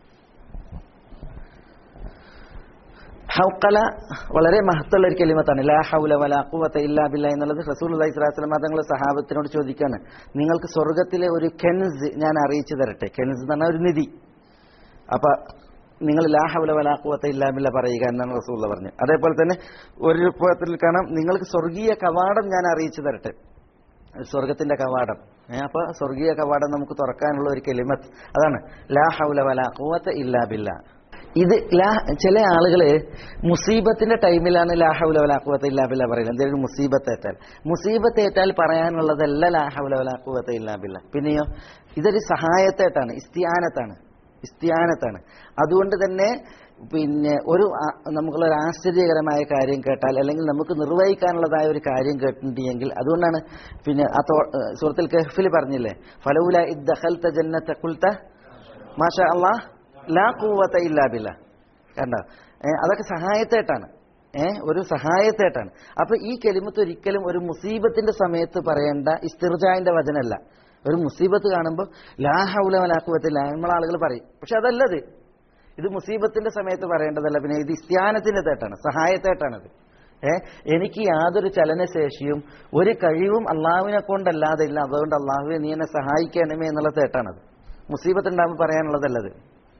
ഹൗക്കല വളരെ മഹത്തുള്ള ഒരു കെലിമത്താണ് ലാ ഹൗല വല ഖുവത ഇല്ലാ ബില്ല എന്നുള്ളത് റസൂൽ അലൈഹി സ്വലാസ്ലം തങ്ങൾ സഹാബത്തിനോട് ചോദിക്കാണ് നിങ്ങൾക്ക് സ്വർഗത്തിലെ ഒരു കെൻസ് ഞാൻ അറിയിച്ചു തരട്ടെ കെൻസ് എന്ന് പറഞ്ഞാൽ ഒരു നിധി അപ്പൊ നിങ്ങൾ ലാ ഹൗല വല ഖുവത ഇല്ലാ ബില്ല പറയുക എന്നാണ് റസൂൽ പറഞ്ഞത് അതേപോലെ തന്നെ ഒരു രൂപത്തിൽ കാണാം നിങ്ങൾക്ക് സ്വർഗീയ കവാടം ഞാൻ അറിയിച്ചു തരട്ടെ സ്വർഗത്തിന്റെ കവാടം ഏ, അപ്പൊ സ്വർഗീയ കവാടം നമുക്ക് തുറക്കാനുള്ള ഒരു കെലിമത്ത് അതാണ് ലാ ഹൗല വല ഖുവത ഇല്ലാ ബില്ല ഇത് ലാ ചില ആളുകള് മുസീബത്തിന്റെ ടൈമിലാണ് ലാ ഹൗല വല ഖുവത ഇല്ലാ ബില്ല പറയുന്നത് എന്തെങ്കിലും മുസീബത്ത് ഏറ്റാൽ മുസീബത്ത് ഏറ്റാൽ പറയാനുള്ളതല്ല ലാ ഹൗല വല ഖുവത ഇല്ലാ ബില്ല പിന്നെയോ ഇതൊരു സഹായത്തേട്ടാണ് ഇസ്തിയാനത്താണ് ഇസ്തിയാനത്താണ് അതുകൊണ്ട് തന്നെ പിന്നെ ഒരു ആ- നമുക്കുള്ള ഒരു ആശ്ചര്യകരമായ കാര്യം കേട്ടാൽ അല്ലെങ്കിൽ നമുക്ക് നിർവഹിക്കാനുള്ളതായ ഒരു കാര്യം കേട്ടിട്ടുണ്ടെങ്കിൽ അതുകൊണ്ടാണ് പിന്നെ ആ തോ- ഏഹ് സൂറത്തിൽ കഹ്ഫിൽ പറഞ്ഞില്ലേ ഫലൗല ഇദ്ദഖൽത ജന്നത ഖുൽത മാഷാ അല്ലാഹ് ലാ ഖുവത ഇല്ലാ ബില്ലാ കണ്ടോ ഏ, അതൊക്കെ സഹായത്തേട്ടാണ് ഏ ഒരു സഹായത്തേട്ടാണ് അപ്പൊ ഈ കെലിമത്ത് ഒരിക്കലും ഒരു മുസീബത്തിന്റെ സമയത്ത് പറയേണ്ട ഇസ്തിർജാന്റെ വചനമല്ല ഒരു മുസീബത്ത് കാണുമ്പോൾ ലാ ഹൗല വലാ ഖുവത്തില്ല നമ്മളെ ആളുകൾ പറയും പക്ഷെ അതല്ലത് ഇത് മുസീബത്തിന്റെ സമയത്ത് പറയേണ്ടതല്ല പിന്നെ ഇത് ഇസ്ത്യാനത്തിന്റെ തേട്ടാണ് സഹായത്തേട്ടാണത് ഏ എനിക്ക് യാതൊരു ചലനശേഷിയും ഒരു കഴിവും അള്ളാഹുവിനെ കൊണ്ടല്ലാതെ ഇല്ല അതുകൊണ്ട് അള്ളാഹുവെ നീ എന്നെ സഹായിക്കണമേ എന്നുള്ള തേട്ടാണത് മുസീബത്ത് ഉണ്ടാകുമ്പോൾ പറയാനുള്ളതല്ലത്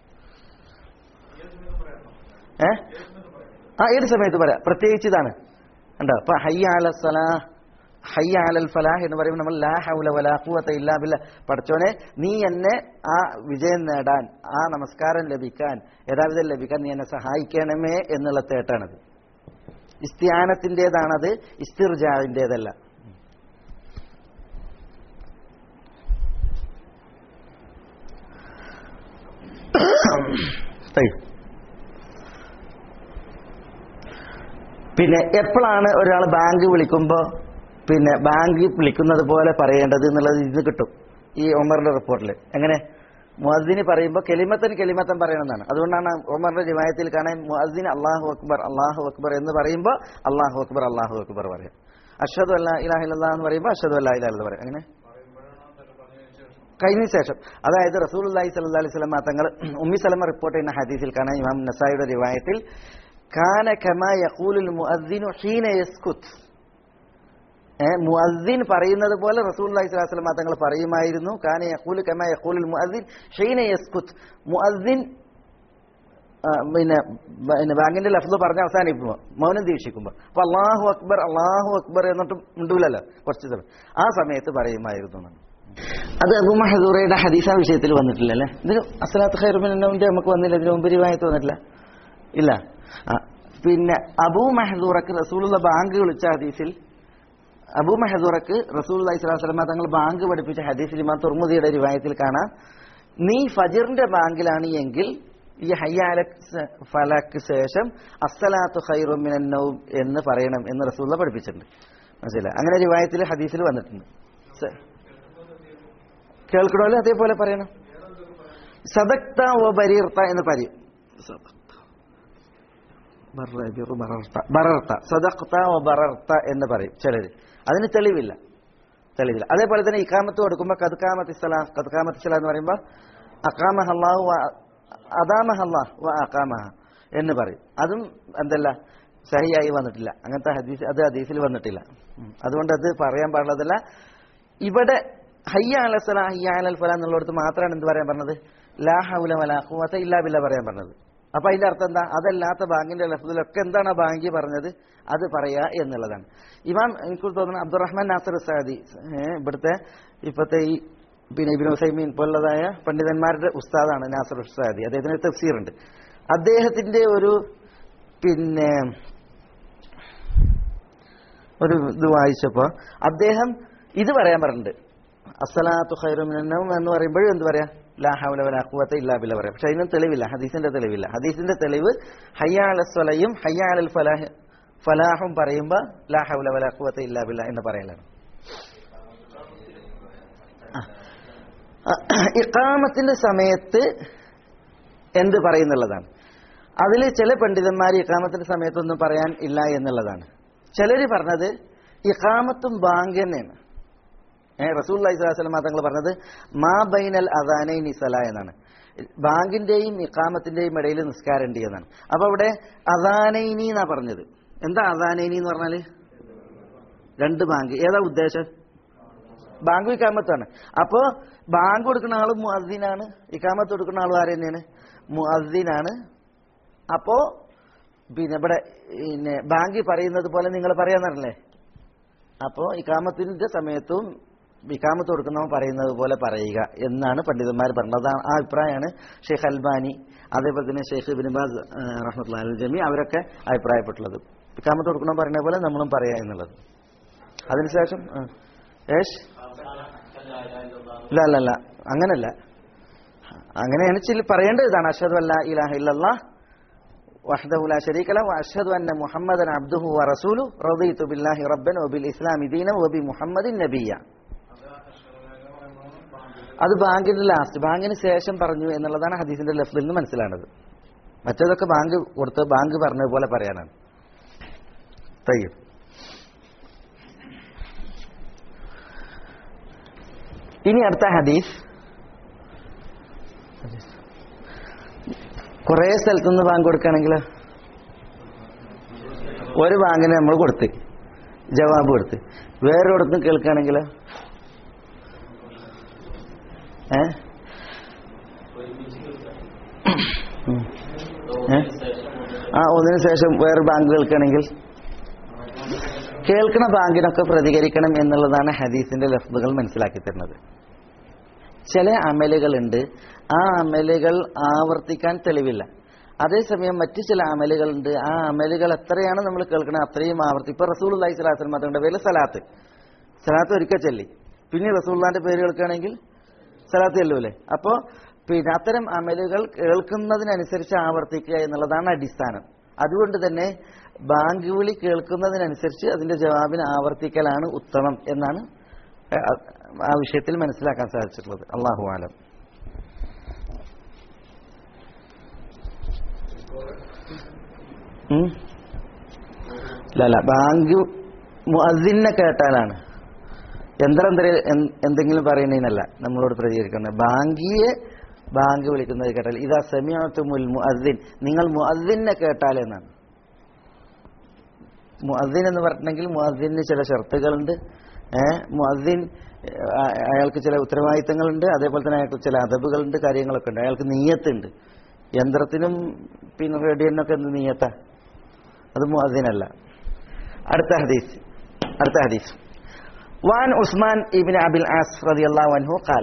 ഏ ആ ഏത് സമയത്ത് പറയാം പ്രത്യേകിച്ച് ഇതാണ് ഉണ്ടോ അപ്പൊ ഹയ്യ അല സലാ ഹയ്യ അലൽ ഫലാഹ് എന്ന് പറയുമ്പോൾ നമ്മൾ ലാ ഹൗല വലാ ഖുവത ഇല്ലാ ബില്ല പഠിച്ചോനെ നീ എന്നെ ആ വിജയം നേടാൻ ആ നമസ്കാരം ലഭിക്കാൻ യഥാവിധം ലഭിക്കാൻ നീ എന്നെ സഹായിക്കണമേ എന്നുള്ള തേട്ടാണത് ഇസ്തിയാനത്തിൻ്റെതാണത് ഇസ്തിർജാവിൻ്റെതല്ല طيب. പിന്നെ എപ്പോഴാണ് ഒരാൾ ബാങ്ക് വിളിക്കുമ്പോൾ പിന്നെ ബാങ്ക് വിളിക്കുന്നത് പോലെ പറയേണ്ടത് എന്നുള്ളത് ഇത് കിട്ടും ഈ ഒമറിന്റെ റിപ്പോർട്ടിൽ എങ്ങനെ മുഅദ്ദിന് പറയുമ്പോൾ കെലിമത്തൻ കെലിമത്തൻ പറയണമെന്നാണ് അതുകൊണ്ടാണ് ഒമറിന്റെ റിവായത്തിൽ കാണാൻ മുഅദ്ദിന് അള്ളാഹു അക്ബർ അള്ളാഹു അക്ബർ എന്ന് പറയുമ്പോൾ അള്ളാഹു അക്ബർ അള്ളാഹു അക്ബർ പറയാം അഷദ് അല്ല ഇലാഹ ഇല്ലല്ലാഹ് എന്ന് പറയുമ്പോൾ അഷദ് അല്ല ഇലാഹ എന്ന് പറയാം അങ്ങനെ കഴിഞ്ഞ ശേഷം അതായത് റസൂൽ അള്ളാഹി സല്ലല്ലാഹു അലൈഹി വസല്ലം തങ്ങൾ ഉമ്മി സലമ റിപ്പോർട്ട് ചെയ്യുന്ന ഹദീസിൽ കാണാൻ ഇമാം നസായിയുടെ റിവായത്തിൽ കാന കമാ യഖൂലുൽ മുഅദ്ദിനു ഹീന യസ്കുത്ത് ഏഹ് മുഅദ്ദിൻ പറയുന്നത് പോലെ റസൂൽ അള്ളാഹി സ്വലാഹു വസല്ലം തങ്ങൾ പറയുമായിരുന്നു കാന യഖൂലു കമാ യഖൂലുൽ മുഅദ്ദിൻ ഹീന യസ്കുത്ത് മുഅദ്ദിൻ ആ, പിന്നെ പിന്നെ ബാങ്കിന്റെ ലഫ്ദ് പറഞ്ഞ് അവസാനിക്കുമ്പോൾ മൗനം ദീക്ഷിക്കുമ്പോൾ അപ്പൊ അള്ളാഹു അക്ബർ അള്ളാഹു അക്ബർ എന്നിട്ട് ഉണ്ടൂലല്ലോ കുറച്ച് സമയം ആ സമയത്ത് പറയുമായിരുന്നു എന്നാണ്. അത് അബു മഹദൂറയുടെ ഹദീസ വിഷയത്തിൽ വന്നിട്ടില്ല അല്ലേ ഇതിന് അസലാത്ത് ഖൈറുമിന്റെ നമുക്ക് വന്നില്ല ഇതിന് മുമ്പ് രൂപമായിട്ട് വന്നിട്ടില്ല ഇല്ല ആ, പിന്നെ അബൂ മഹദൂറക്ക് റസൂലുള്ള ബാങ്ക് വിളിച്ച ഹദീസിൽ അബൂ മഹദൂറക്ക് റസൂൽ അലൈഹി സ്വലാസ്ലമ തങ്ങൾ ബാങ്ക് പഠിപ്പിച്ച ഹദീസിൽ ഇമാം തുർമുദിയുടെ രൂപത്തിൽ കാണാം നീ ഫജറിന്റെ ബാങ്കിലാണ് എങ്കിൽ ഈ ഹയ്യാല ഫലക്ക് ശേഷം അസ്സലാത്തു ഖൈറുമിനന്നവും എന്ന് പറയണം എന്ന് റസൂള്ള പഠിപ്പിച്ചിട്ടുണ്ട് മനസ്സിലായി അങ്ങനെ രൂപത്തിൽ ഹദീസിൽ വന്നിട്ടുണ്ട് സ- കേൾക്കണമല്ലോ അതേപോലെ പറയണം സദക്ത ഓ ബരീർത്ത എന്ന് പറയും ബറബിറു ബറർത്ത. ബറർത്ത സദക്ത ഓ ബറർത്ത എന്ന് പറയും ചിലര് അതിന് തെളിവില്ല തെളിവില്ല അതേപോലെ തന്നെ ഇക്കാമത്ത് കൊടുക്കുമ്പോൾ കദ്കാമത്ത് ഇസ്ലാം കദ്കാമത്ത് ഇസ്ലാം എന്ന് പറയുമ്പോൾ അക്കാമഹ അള്ളാഹു അദാമഹ അള്ളാഹ് വ അക്കാമഹ എന്ന് പറയും അതും എന്തല്ല സഹിയായി വന്നിട്ടില്ല അങ്ങനത്തെ ഹദീസ് അത് ഹദീസിൽ വന്നിട്ടില്ല ഉം. അതുകൊണ്ട് അത് പറയാൻ പാടുള്ളതല്ല ഇവിടെ ഹയ്യ അല സല ഹയ്യ അലൽ ഫല എന്നുള്ളിടത്ത് മാത്രമാണ് എന്ത് പറയാൻ പറഞ്ഞത് ലാ ഹൗല വലാ ഖുവത ഇല്ലാ ബില്ല പറയാൻ പറഞ്ഞത് അപ്പൊ അതിന്റെ അർത്ഥം എന്താ അതല്ലാത്ത ബാങ്കിന്റെ ലഫ്ദിലൊക്കെ എന്താണ് ആ ബാങ്കി പറഞ്ഞത് അത് പറയാ എന്നുള്ളതാണ് ഇമാം എനിക്ക് തോന്നുന്നു അബ്ദുറഹ്മാൻ നാസർ സാദി ഏഹ് ഇവിടുത്തെ ഇപ്പോഴത്തെ ഈ പിന്നെ ഇബിൻ ഹുസൈമീൻ പോലുള്ളതായ പണ്ഡിതന്മാരുടെ ഉസ്താദാണ് നാസർ സാദി അദ്ദേഹത്തിന് തഫ്സീർ ഉണ്ട് അദ്ദേഹത്തിന്റെ ഒരു പിന്നെ ഒരു ഇത് വായിച്ചപ്പോ അദ്ദേഹം ഇത് പറയാൻ പറഞ്ഞിട്ടുണ്ട് അസ്സലാത്തു ഖൈറുമിനും എന്ന് പറയുമ്പോഴും എന്ത് പറയാ ലാ ഹൗല വലാ ഖുവത ഇല്ലാ ബില്ല പറയാം പക്ഷെ അതിനും തെളിവില്ല ഹദീസിന്റെ തെളിവില്ല ഹദീസിന്റെ തെളിവ് ഹയ്യാൽ സ്വലയും ഹയ്യാൽ ഫലാഹ് ഫലാഹും പറയുമ്പോൾ ലാ ഹൗല വലാ ഖുവത ഇല്ലാ ബില്ല എന്ന് പറയലാണ് ആ. ആ, ഇഖാമത്തിന്റെ സമയത്ത് എന്ത് പറയുന്നുള്ളതാണ് അതിൽ ചില പണ്ഡിതന്മാർ ഇഖാമത്തിന്റെ സമയത്തൊന്നും പറയാൻ ഇല്ല എന്നുള്ളതാണ് ചിലർ പറഞ്ഞത് ഇഖാമത്തും ബാങ്ക് തന്നെയാണ് ഏഹ് റസൂൽ അലൈഹിസ്ലാം തങ്ങൾ പറഞ്ഞത് മാ ബൈനൽ അദാനൈ നിസല എന്നാണ് ബാങ്കിന്റെയും ഇഖാമത്തിന്റെയും ഇടയിൽ നിസ്കാരമുണ്ട് എന്നാണ് അപ്പൊ അവിടെ അദാനൈനി എന്നാ പറഞ്ഞത് എന്താ അദാനൈനി എന്ന് പറഞ്ഞാല് രണ്ട് ബാങ്ക് ഏതാ ഉദ്ദേശം ബാങ്ക് ഇക്കാമത്താണ് അപ്പോ ബാങ്ക് കൊടുക്കുന്ന ആള് മുഅദ്ദീനാണ് ഇക്കാമത്ത് കൊടുക്കുന്ന ആളും ആര് തന്നെയാണ് മുഅദ്ദീനാണ് അപ്പോ പിന്നെ ഇവിടെ പിന്നെ ബാങ്ക് പറയുന്നത് പോലെ നിങ്ങൾ പറയാന്നറില്ലേ അപ്പോ ഇക്കാമത്തിന്റെ സമയത്തും ഇക്കാമത്ത് കൊടുക്കുന്നവൻ പറയുന്നത് പോലെ പറയുക എന്നാണ് പണ്ഡിതന്മാർ പറഞ്ഞത് അതാണ് ആ അഭിപ്രായമാണ് ഷെയ്ഖ് അൽബാനി അതേപോലെ തന്നെ ഷെയ്ഖ് ബിൻബാസ് റഹ്മത്തുള്ള അൽ ജമി അവരൊക്കെ അഭിപ്രായപ്പെട്ടുള്ളത് ഇക്കാമത്ത് കൊടുക്കണം പറയുന്ന പോലെ നമ്മളും പറയാ എന്നുള്ളത് അതിനുശേഷം ആ. ഏഷ് ഇല്ല അല്ല അല്ല അങ്ങനല്ല അങ്ങനെയാണ് ചില പറയേണ്ടത് ഇതാണ് അഷദ് അല്ല ഇലാഹ ഇല്ലല്ലാ وحده لا شريك له واشهد ان محمدا عبده ورسوله رضيت بالله ربا وبالاسلام دينا وبمحمد نبيا അത് ബാങ്കിന്റെ ലാസ്റ്റ് ബാങ്കിന് ശേഷം പറഞ്ഞു എന്നുള്ളതാണ് ഹദീസിന്റെ ലഫ്തിൽ നിന്ന് മനസ്സിലാണത് മറ്റേതൊക്കെ ബാങ്ക് കൊടുത്ത് ബാങ്ക് പറഞ്ഞത് പോലെ പറയാനാണ് തയ്യം ഇനി അടുത്ത ഹദീസ് കുറേ സ്ഥലത്തുനിന്ന് ബാങ്ക് കൊടുക്കുകയാണെങ്കിൽ ഒരു ബാങ്കിന് നമ്മൾ കൊടുത്ത് ജവാബ് കൊടുത്ത് വേറൊരിടത്തും കേൾക്കുകയാണെങ്കിൽ ഏ ഉം. ഏ? ആ ഒന്നിനു ശേഷം വേറെ ബാങ്ക് കേൾക്കുകയാണെങ്കിൽ കേൾക്കണ ബാങ്കിനൊക്കെ പ്രതികരിക്കണം എന്നുള്ളതാണ് ഹദീസിന്റെ ലഫ്തുകൾ മനസ്സിലാക്കി തരുന്നത് ചില അമലുകളുണ്ട് ആ അമലുകൾ ആവർത്തിക്കാൻ തെളിവില്ല അതേസമയം മറ്റു ചില അമലുകളുണ്ട് ആ അമലുകൾ എത്രയാണ് നമ്മൾ കേൾക്കുന്നത് അത്രയും ആവർത്തി ഇപ്പൊ റസൂൽ അള്ളഹി സ്വലാത്തിന് മാത്രം പേര് സലാത്ത് സലാത്ത് ഒരിക്കൽ ചൊല്ലി പിന്നെ റസൂള്ളാന്റെ പേര് കേൾക്കുകയാണെങ്കിൽ സലാത്ത് ചെല്ലൂലേ അപ്പോ പിന്നെ അത്തരം അമലുകൾ കേൾക്കുന്നതിനനുസരിച്ച് ആവർത്തിക്കുക എന്നുള്ളതാണ് അടിസ്ഥാനം അതുകൊണ്ട് തന്നെ ബാങ്ക് വിളി കേൾക്കുന്നതിനനുസരിച്ച് അതിന്റെ ജവാബിന് ആവർത്തിക്കലാണ് ഉത്തമം എന്നാണ് ആ- ആ വിഷയത്തിൽ മനസ്സിലാക്കാൻ സാധിച്ചിട്ടുള്ളത് അള്ളാഹു ആലം ഉം? ഇല്ല അല്ല ബാങ്ക് മുഅദ്ദിനെ കേട്ടാലാണ് യന്ത്രം എന്തെങ്കിലും- എന്ത് എന്തെങ്കിലും പറയുന്നതിനല്ല നമ്മളോട് പ്രതികരിക്കുന്നത് ബാങ്കിയെ ബാങ്ക് വിളിക്കുന്നത് കേട്ടാൽ ഇതാ സെമിയാത്തുമുൽ മുഅദ്ദിൻ നിങ്ങൾ മുഅദ്ദിനെ കേട്ടാൽ എന്നാണ് മുഅദ്ദിൻ എന്ന് പറഞ്ഞിട്ടുണ്ടെങ്കിൽ മുഅദ്ദിന് ചില ഷർത്തുകളുണ്ട് ഏഹ് മുഅദ്ദിൻ ആ- അയാൾക്ക് ചില ഉത്തരവാദിത്തങ്ങളുണ്ട് അതേപോലെ തന്നെ അയാൾക്ക് ചില അതബുകളുണ്ട് കാര്യങ്ങളൊക്കെ ഉണ്ട് അയാൾക്ക് നീയത്തുണ്ട് യന്ത്രത്തിനും പിന്നെ റേഡിയോനൊക്കെ എന്ത് നീയത്താ അത് മുഅദ്ദിനല്ല അടുത്ത ഹദീസ് അടുത്ത ഹദീസ് وعن عثمان ابن أبي العاص رضي الله عنه قال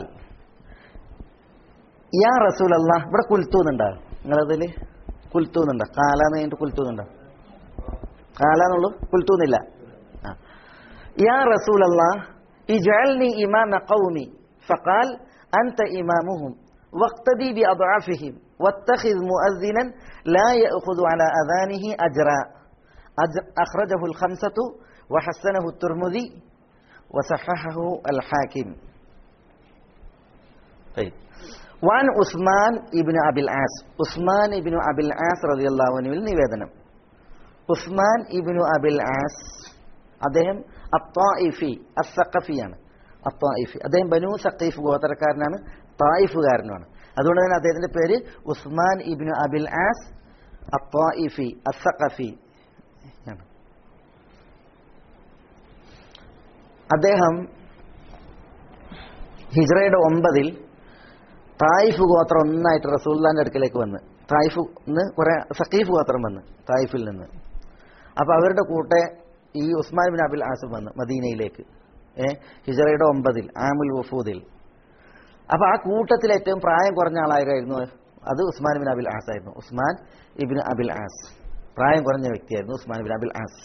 യാ റസൂൽ അള്ളാഹ് ഇവിടെ കുൽത്തൂന്നുണ്ടോ നിങ്ങളതില് കുൽത്തൂന്നുണ്ടോ കാലാന്ന് കഴിഞ്ഞിട്ട് കുൽത്തൂന്നുണ്ടോ കാലാന്നുള്ളൂ കുൽത്തൂന്നില്ല ആ. യാ റസൂൽ അള്ളാഹ് ഇജഅൽനി ഇമാമ ഖൗമി ഫഖാൽ അൻത ഇമാമുഹും واقتدي بأضعافهم واتخذ مؤذنا لا يأخذ على أذانه أجرا أج- أخرجه الخمسة وحسنه الترمذي وصححه الحاكم طيب وعن ഉസ്മാൻ ഇബ്നു അബിൽ ആസ് ഉസ്മാൻ ഇബ്നു അബിൽ ആസ് റളിയല്ലാഹു അൻഹുവിൽ നിവേദനം ഉസ്മാൻ ഇബ്നു അബിൽ ആസ് അദ്ദേഹം അത്തായിഫി അസഖഫിയാണ് അത്തായിഫി അദ്ദേഹം ബനു സഖീഫ് ഗോത്രക്കാരനാണ് തായിഫുകാരനുമാണ് അതുകൊണ്ട് തന്നെ അദ്ദേഹത്തിന്റെ പേര് ഉസ്മാൻ ഇബ്നു അബിൽ ആസ് അത്തായിഫി അസഖഫി ആണ് അദ്ദേഹം ഹിജ്റയുടെ ഒമ്പതിൽ തായിഫ് ഗോത്രം ഒന്നായിട്ട് റസൂല്ലാന്റെ അടുക്കലേക്ക് വന്ന് തായിഫ് നിന്ന് കുറെ സഖീഫ് ഗോത്രം വന്ന് തായിഫിൽ നിന്ന് അപ്പൊ അവരുടെ കൂട്ടെ ഈ ഉസ്മാൻ ബിൻ അബിൽ ആസിഫ് വന്ന് മദീനയിലേക്ക് ഏ ഹിജറയുടെ ഒമ്പതിൽ ആമുൽ വഫൂദിൽ അപ്പൊ ആ കൂട്ടത്തിൽ ഏറ്റവും പ്രായം കുറഞ്ഞ ആളായിരുന്നു അത് ഉസ്മാൻ ബിൻ അബിൽ ആസ് ആയിരുന്നു ഉസ്മാൻ ഇബിൻ അബിൽ ആസ് പ്രായം കുറഞ്ഞ വ്യക്തിയായിരുന്നു ഉസ്മാൻ ബിൻ അബിൽ ആസ്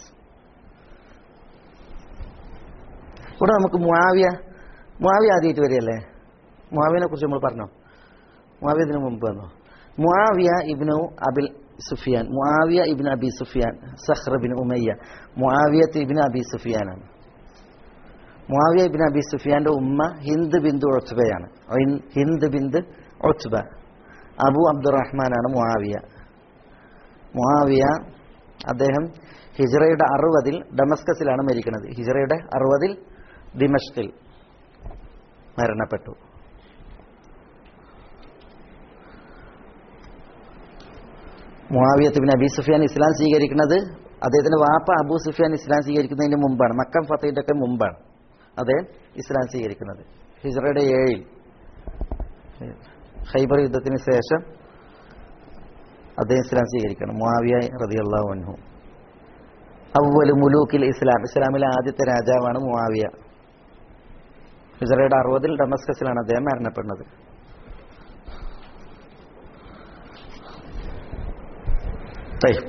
ഇവിടെ നമുക്ക് മുആവിയ മുആവിയ ആദ്യമായിട്ട് വരികയല്ലേ മുആവിയനെ കുറിച്ച് നമ്മൾ പറഞ്ഞോ മുആവിയ ഇതിനു മുമ്പ് വന്നോ മുആവിയ ഇബ്നു അബിൽ സുഫിയാൻ മുആവിയ ഇബ്നു അബി സുഫിയാൻ സഹ്ർ ബിൻ ഉമയ്യ മുആവിയത്ത് ഇബ്നു അബി സുഫിയാനാണ് മുആവിയ ഇബ്നു അബി സുഫിയാന്റെ ഉമ്മ ഹിന്ദ് ബിന്ദു ഒത്ബയാണ് ഹിന്ദ് ബിന്ദ് ഒത്ബ അബു അബ്ദുറഹ്മാനാണ് മുആവിയ മുആവിയ അദ്ദേഹം ഹിജ്റയുടെ അറുപതിൽ ഡമസ്കസിലാണ് മരിക്കുന്നത് ഹിജ്റയുടെ അറുപതിൽ ദിമഷ്കിൽ മരണപ്പെട്ടു മുആവിയത്ത് ബിൻ അബി സുഫിയാൻ ഇസ്ലാം സ്വീകരിക്കുന്നത് അദ്ദേഹത്തിന്റെ വാപ്പ അബൂ സുഫിയാൻ ഇസ്ലാം സ്വീകരിക്കുന്നതിന് മുമ്പാണ് മക്കം ഫത്തയുടെ ഒക്കെ മുമ്പാണ് അദ്ദേഹം ഇസ്ലാം സ്വീകരിക്കുന്നത് ഹിജ്റയുടെ ഏഴിൽ ഖൈബർ യുദ്ധത്തിന് ശേഷം അദ്ദേഹം ഇസ്ലാം സ്വീകരിക്കണം മുആവിയ റളിയല്ലാഹു അൻഹു അവല് മുലൂക്കിൽ ഇസ്ലാം ഇസ്ലാമിലെ ആദ്യത്തെ രാജാവാണ് മുആവിയ ഹിജറയുടെ അറുപതിൽ ഡമസ്കസിലാണ് അദ്ദേഹം മരണപ്പെടുന്നത് طيب.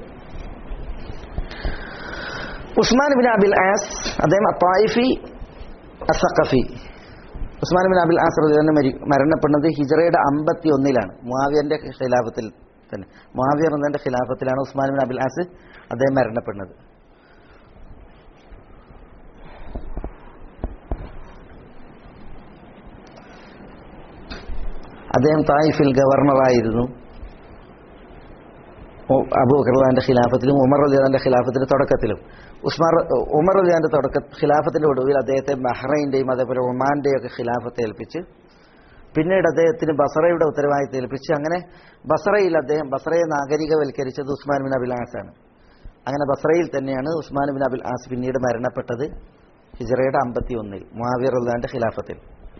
ഉസ്മാൻ ബിൻ അബിൽ ആസ് അദ്ദേഹം അത്തായിഫി അസഖഫി ഉസ്മാൻ ബിൻ അബിൽ ആസ് റളിയല്ലാഹു മരി മരണപ്പെടുന്നത് ഹിജറയുടെ അമ്പത്തി ഒന്നിലാണ് മുആവിയന്റെ ഖിലാഫത്തിൽ തന്നെ മുആവിയ റളിയല്ലാഹുവിന്റെ ഖിലാഫത്തിലാണ് ഉസ്മാൻ ബിൻ അബിൽ ആസ് അദ്ദേഹം മരണപ്പെടുന്നത് അദ്ദേഹം തായിഫിൽ ഗവർണറായിരുന്നു ഉ- അബൂബക്കർലാന്റെ ഖിലാഫത്തിലും ഉമർ റലിയാന്റെ ഖിലാഫത്തിന്റെ തുടക്കത്തിലും ഉസ്മാർ ഉമർ റലിയാന്റെ തുടക്ക ഖിലാഫത്തിന്റെ ഒടുവിൽ അദ്ദേഹത്തെ ബഹ്റൈന്റെയും അതേപോലെ ഒമാന്റെയും ഒക്കെ ഖിലാഫത്തെ ഏൽപ്പിച്ച് പിന്നീട് അദ്ദേഹത്തിന് ബസറയുടെ ഉത്തരവാദിത്തം ഏൽപ്പിച്ച് അങ്ങനെ ബസറയിൽ അദ്ദേഹം ബസറയെ നാഗരികവൽക്കരിച്ചത് ഉസ്മാൻ ബിൻ അബിൽ ആസാണ് അങ്ങനെ ബസറയിൽ തന്നെയാണ് ഉസ്മാൻ ബിൻ അബിൽ ആസ് പിന്നീട് മരണപ്പെട്ടത് ഹിജറയുടെ അമ്പത്തി ഒന്നിൽ മുഹാവിർ അള്ളാന്റെ ഖിലാഫത്തിൽ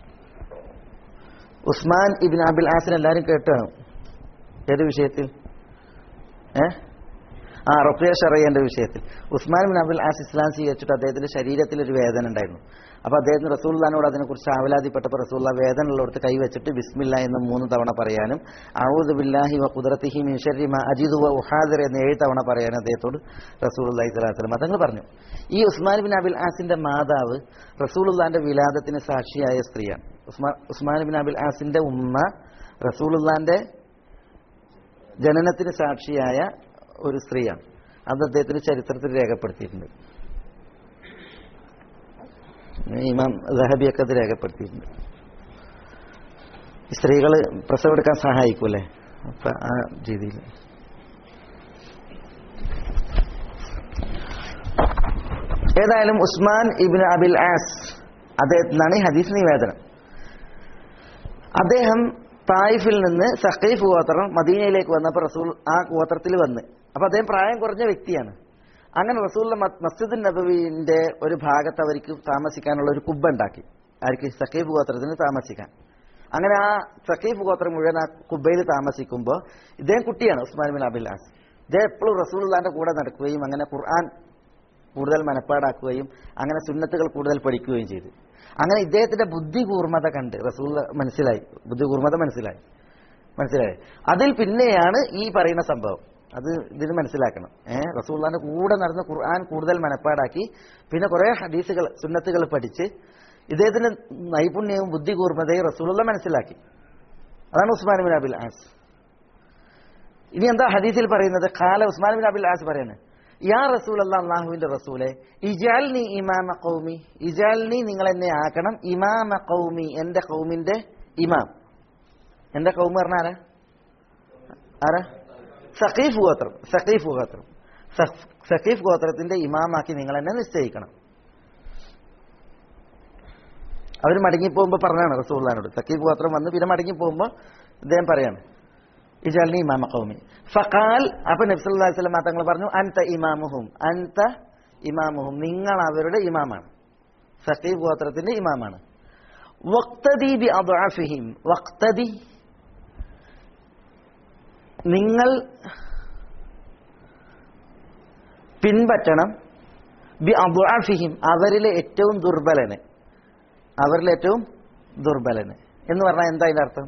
ഉസ്മാൻ ഇബിൻ അബിൽ ആസിന് എല്ലാവരും കേട്ടാണ് ഏത് വിഷയത്തിൽ ഏ ആ റുഖിയ ഷറയ്യന്റെ വിഷയത്തിൽ ഉസ്മാൻ ബിൻ അബുൽ ആസ് ഇസ്ലാം സ്വീകരിച്ചിട്ട് അദ്ദേഹത്തിന്റെ ശരീരത്തിൽ ഒരു വേദന ഉണ്ടായിരുന്നു അപ്പൊ അദ്ദേഹത്തിന് റസൂല്ലാനോട് അതിനെക്കുറിച്ച് ആവലാതിപ്പെട്ടപ്പോൾ റസൂല്ല വേദന ഉള്ളിടത്ത് കൈവച്ചിട്ട് ബിസ്മില്ല എന്ന് മൂന്ന് തവണ പറയാനും ഔദ് ബില്ലാഹി വ കുദറത്തിഹി മിൻ ശർരി മാ അജിദു വ ഉഹാദിർ എന്ന് ഏഴ് തവണ പറയാനും അദ്ദേഹത്തോട് റസൂലുള്ളാഹി സ്വല്ലല്ലാഹു അലൈഹി വസല്ലം തങ്ങൾ പറഞ്ഞു ഈ ഉസ്മാൻ ബിൻ അബിൽ ആസിന്റെ മാതാവ് റസൂലുള്ളാന്റെ വിലാദത്തിന് സാക്ഷിയായ സ്ത്രീയാണ് ഉസ്മാൻ ഉസ്മാൻ ബിൻ അബിൽ ആസിന്റെ ഉമ്മ റസൂലുള്ളാന്റെ ജനനത്തിന് സാക്ഷിയായ ഒരു സ്ത്രീയാണ് അത് അദ്ദേഹത്തിന്റെ ചരിത്രത്തിൽ രേഖപ്പെടുത്തിയിട്ടുണ്ട് ഇമാം ദഹബിയൊക്കെ അത് രേഖപ്പെടുത്തിയിട്ടുണ്ട് ഈ സ്ത്രീകൾ പ്രസവെടുക്കാൻ സഹായിക്കൂലേ അപ്പൊ ആ രീതിയിൽ ഏതായാലും ഉസ്മാൻ ഇബിൻ അബിൽ ആസ് അദ്ദേഹത്തിനാണ് ഈ ഹദീസ് നിവേദനം അദ്ദേഹം തായിഫിൽ നിന്ന് സഖീഫ് ഗോത്രം മദീനയിലേക്ക് വന്നപ്പോൾ റസൂൽ ആ ഗോത്രത്തിൽ വന്ന് അപ്പൊ അദ്ദേഹം പ്രായം കുറഞ്ഞ വ്യക്തിയാണ് അങ്ങനെ റസൂലിന്റെ മസ്ജിദ് നബവിന്റെ ഒരു ഭാഗത്ത് അവർക്ക് താമസിക്കാനുള്ള ഒരു കുബ്ബ ഉണ്ടാക്കി ആർക്ക് സഖീഫ് ഗോത്രത്തിന് താമസിക്കാൻ അങ്ങനെ ആ സഖീഫ് ഗോത്രം മുഴുവൻ ആ കുബ്ബയിൽ താമസിക്കുമ്പോൾ ഇദ്ദേഹം കുട്ടിയാണ് ഉസ്മാൻ ബിൻ അബിലാസ് ഇദ്ദേഹം എപ്പോഴും റസൂലുള്ളാന്റെ കൂടെ നടക്കുകയും അങ്ങനെ ഖുർആൻ കൂടുതൽ മനപ്പാടാക്കുകയും അങ്ങനെ സുന്നത്തുകൾ കൂടുതൽ പഠിക്കുകയും ചെയ്തു അങ്ങനെ ഇദ്ദേഹത്തിന്റെ ബുദ്ധി കൂർമ്മത കണ്ട് റസൂൽ മനസ്സിലായി ബുദ്ധി കൂർമ്മത മനസ്സിലായി മനസ്സിലായി അതിൽ പിന്നെയാണ് ഈ പറയുന്ന സംഭവം അത് ഇതിന് മനസ്സിലാക്കണം ഏഹ് റസൂള്ളാന്റെ കൂടെ നടന്ന് ഖുർആൻ കൂടുതൽ മനപ്പാടാക്കി പിന്നെ കുറെ ഹദീസുകൾ സുന്നത്തുകൾ പഠിച്ച് ഇദ്ദേഹത്തിന്റെ നൈപുണ്യവും ബുദ്ധി കൂർമ്മതയും റസൂലുള്ള മനസ്സിലാക്കി അതാണ് ഉസ്മാൻ ബിൻ അബിൽ ആസ് ഇനി എന്താ ഹദീസിൽ പറയുന്നത് ഖാല ഉസ്മാൻ ബിൻ അബിൽ ആസ് പറയുന്നത് യാ റസൂൽ അള്ളാഹുവിന്റെ റസൂലെ ഇജാൽ നീ ഇമാമ കൗമി ഇജാൽ നീ നിങ്ങൾ എന്നെ ആക്കണം ഇമാമ കൗമി എന്റെ കൗമിന്റെ ഇമാം എന്റെ കൗമ് പറഞ്ഞ ആരാ ആരാ സഖീഫ് ഗോത്രം സഖീഫ് ഗോത്രം സഖ്- സഖീഫ് ഗോത്രത്തിന്റെ ഇമാമാക്കി നിങ്ങൾ എന്നെ നിശ്ചയിക്കണം അവർ മടങ്ങിപ്പോകുമ്പോൾ പറഞ്ഞാണ് റസൂള്ളാനോട് സഖീഫ് ഗോത്രം വന്ന് പിന്നെ മടങ്ങിപ്പോകുമ്പോൾ ഇദ്ദേഹം പറയാണ് ഇജാലിനി ഇമാമ കൗമി ഫഖാൽ അപ്പൊ നബ്സല്ലാ വസ്ലം തങ്ങൾ പറഞ്ഞു അൻത ഇമാമുഹും അൻത ഇമാമുഹും നിങ്ങൾ അവരുടെ ഇമാമാണ് സഖീഫ് ഗോത്രത്തിന്റെ ഇമാമാണ് വക്തദി ബി അദ്അഫിഹിം വക്തദി നിങ്ങൾ പിൻപറ്റണം ബി അദ്അഫിഹിം അവരിലെ ഏറ്റവും ദുർബലന് അവരിലെ ഏറ്റവും ദുർബലന് എന്ന് പറഞ്ഞാൽ എന്താ അതിന്റെ അർത്ഥം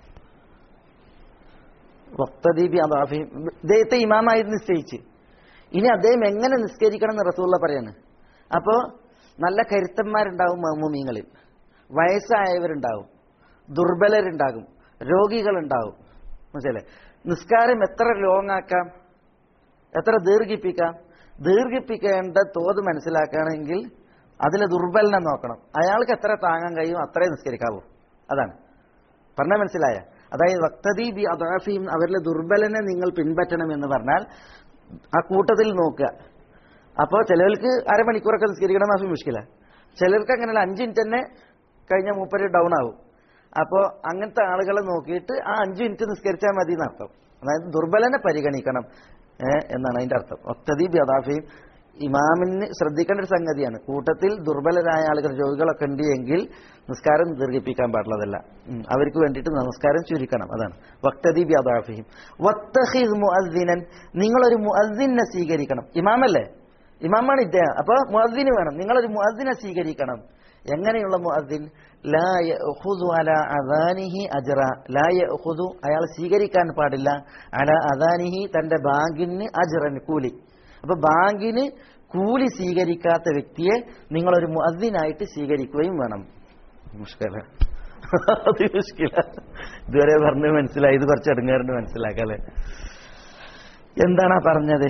വക്തദീപി അദാഫിഹിം ഇദ്ദേഹത്തെ ഇമാമായി നിശ്ചയിച്ച് ഇനി അദ്ദേഹം എങ്ങനെ നിസ്കരിക്കണം എന്ന് റസൂള്ള പറയാണ് അപ്പോ നല്ല കരുത്തന്മാരുണ്ടാവും മഹ്മൂമീങ്ങളിൽ വയസ്സായവരുണ്ടാവും ദുർബലരുണ്ടാകും രോഗികളുണ്ടാവും മനസ്സിലെ നിസ്കാരം എത്ര ലോങ് ആക്കാം എത്ര ദീർഘിപ്പിക്കാം ദീർഘിപ്പിക്കേണ്ട തോത് മനസ്സിലാക്കുകയാണെങ്കിൽ അതിലെ ദുർബലനെ നോക്കണം അയാൾക്ക് എത്ര താങ്ങാൻ കഴിയും അത്രേ നിസ്കരിക്കാവൂ അതാണ് പറഞ്ഞാൽ മനസ്സിലായ അതായത് വക്തദി ബി അദാഫിയും അവരിലെ ദുർബലനെ നിങ്ങൾ പിൻപറ്റണം എന്ന് പറഞ്ഞാൽ ആ കൂട്ടത്തിൽ നോക്കുക അപ്പോൾ ചിലർക്ക് അരമണിക്കൂറൊക്കെ നിസ്കരിക്കണം മാസം മുഷ്കില ചിലർക്ക് അങ്ങനെയല്ല അഞ്ച് മിനിറ്റ് തന്നെ കഴിഞ്ഞ മൂപ്പര് ഡൗൺ ആവും അപ്പോൾ അങ്ങനത്തെ ആളുകളെ നോക്കിയിട്ട് ആ അഞ്ച് മിനിറ്റ് നിസ്കരിച്ചാൽ മതി എന്നർത്ഥം അതായത് ദുർബലനെ പരിഗണിക്കണം ഏ, എന്നാണ് അതിന്റെ അർത്ഥം ഒക്തദി ബി അദാഫിയും ഇമാമിന് ശ്രദ്ധിക്കേണ്ട ഒരു സംഗതിയാണ് കൂട്ടത്തിൽ ദുർബലരായ ആളുകൾ രോഗികളൊക്കെ ഉണ്ട് എങ്കിൽ നിസ്കാരം ദീർഘിപ്പിക്കാൻ പാടുള്ളതല്ല ഉം, അവർക്ക് വേണ്ടിയിട്ട് നമസ്കാരം ചുരുക്കണം അതാണ് വക്തദി ബി അദാഫിഹിം വത്തഖിദ് മുഅദ്ദിനൻ നിങ്ങളൊരു മുഅദ്ദിനെ സ്വീകരിക്കണം ഇമാമല്ലേ ഇമാമാണ് ഇദ്ദേഹം അപ്പൊ മുഅദ്ദിന് വേണം നിങ്ങളൊരു മുഅദ്ദിനെ സ്വീകരിക്കണം എങ്ങനെയുള്ള മുഅദ്ദിൻ ലാ യഖുദു അലാ അദാനിഹി അജ്റ ലാ യഖുദു അയാൾ സ്വീകരിക്കാൻ പാടില്ല അലാ അദാനിഹി തന്റെ ബാങ്കിന് അജ്റൻ കൂലി അപ്പൊ ബാങ്കിന് കൂലി സ്വീകരിക്കാത്ത വ്യക്തിയെ നിങ്ങളൊരു മുഅദ്ദിനായിട്ട് സ്വീകരിക്കുകയും വേണം മുഷ്കല അത് മുഷ്കില ഇതുവരെ പറഞ്ഞ് മനസ്സിലായി ഇത് കുറച്ച് എടുങ്ങാറുണ്ട് മനസ്സിലാക്കാം അല്ലെ എന്താണ് ആ പറഞ്ഞത്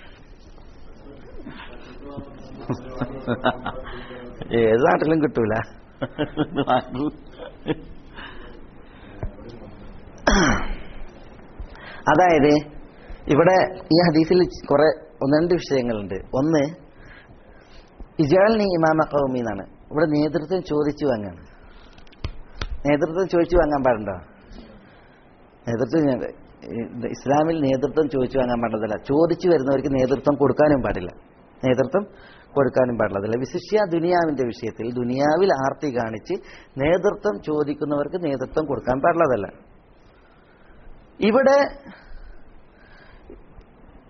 ഏത് നാട്ടിലും കിട്ടൂല വാങ്ങൂ. അതായത് ഇവിടെ ഈ ഹദീസിൽ കുറെ ഒന്ന് രണ്ട് വിഷയങ്ങളുണ്ട് ഒന്ന് ഇജാലിനി ഇമാമ കൗമി എന്നാണ് ഇവിടെ നേതൃത്വം ചോദിച്ചു വാങ്ങാണ് നേതൃത്വം ചോദിച്ചു വാങ്ങാൻ പാടുണ്ടോ നേതൃത്വം ഞാൻ- ഇത് ഇസ്ലാമിൽ നേതൃത്വം ചോദിച്ചു വാങ്ങാൻ പാടില്ല ചോദിച്ചു വരുന്നവർക്ക് നേതൃത്വം കൊടുക്കാനും പാടില്ല നേതൃത്വം കൊടുക്കാനും പാടില്ല വിശിഷ്യ ദുനിയാവിന്റെ വിഷയത്തിൽ ദുനിയാവിൽ ആർത്തി കാണിച്ച് നേതൃത്വം ചോദിക്കുന്നവർക്ക് നേതൃത്വം കൊടുക്കാൻ പാടുള്ളതല്ല ഇവിടെ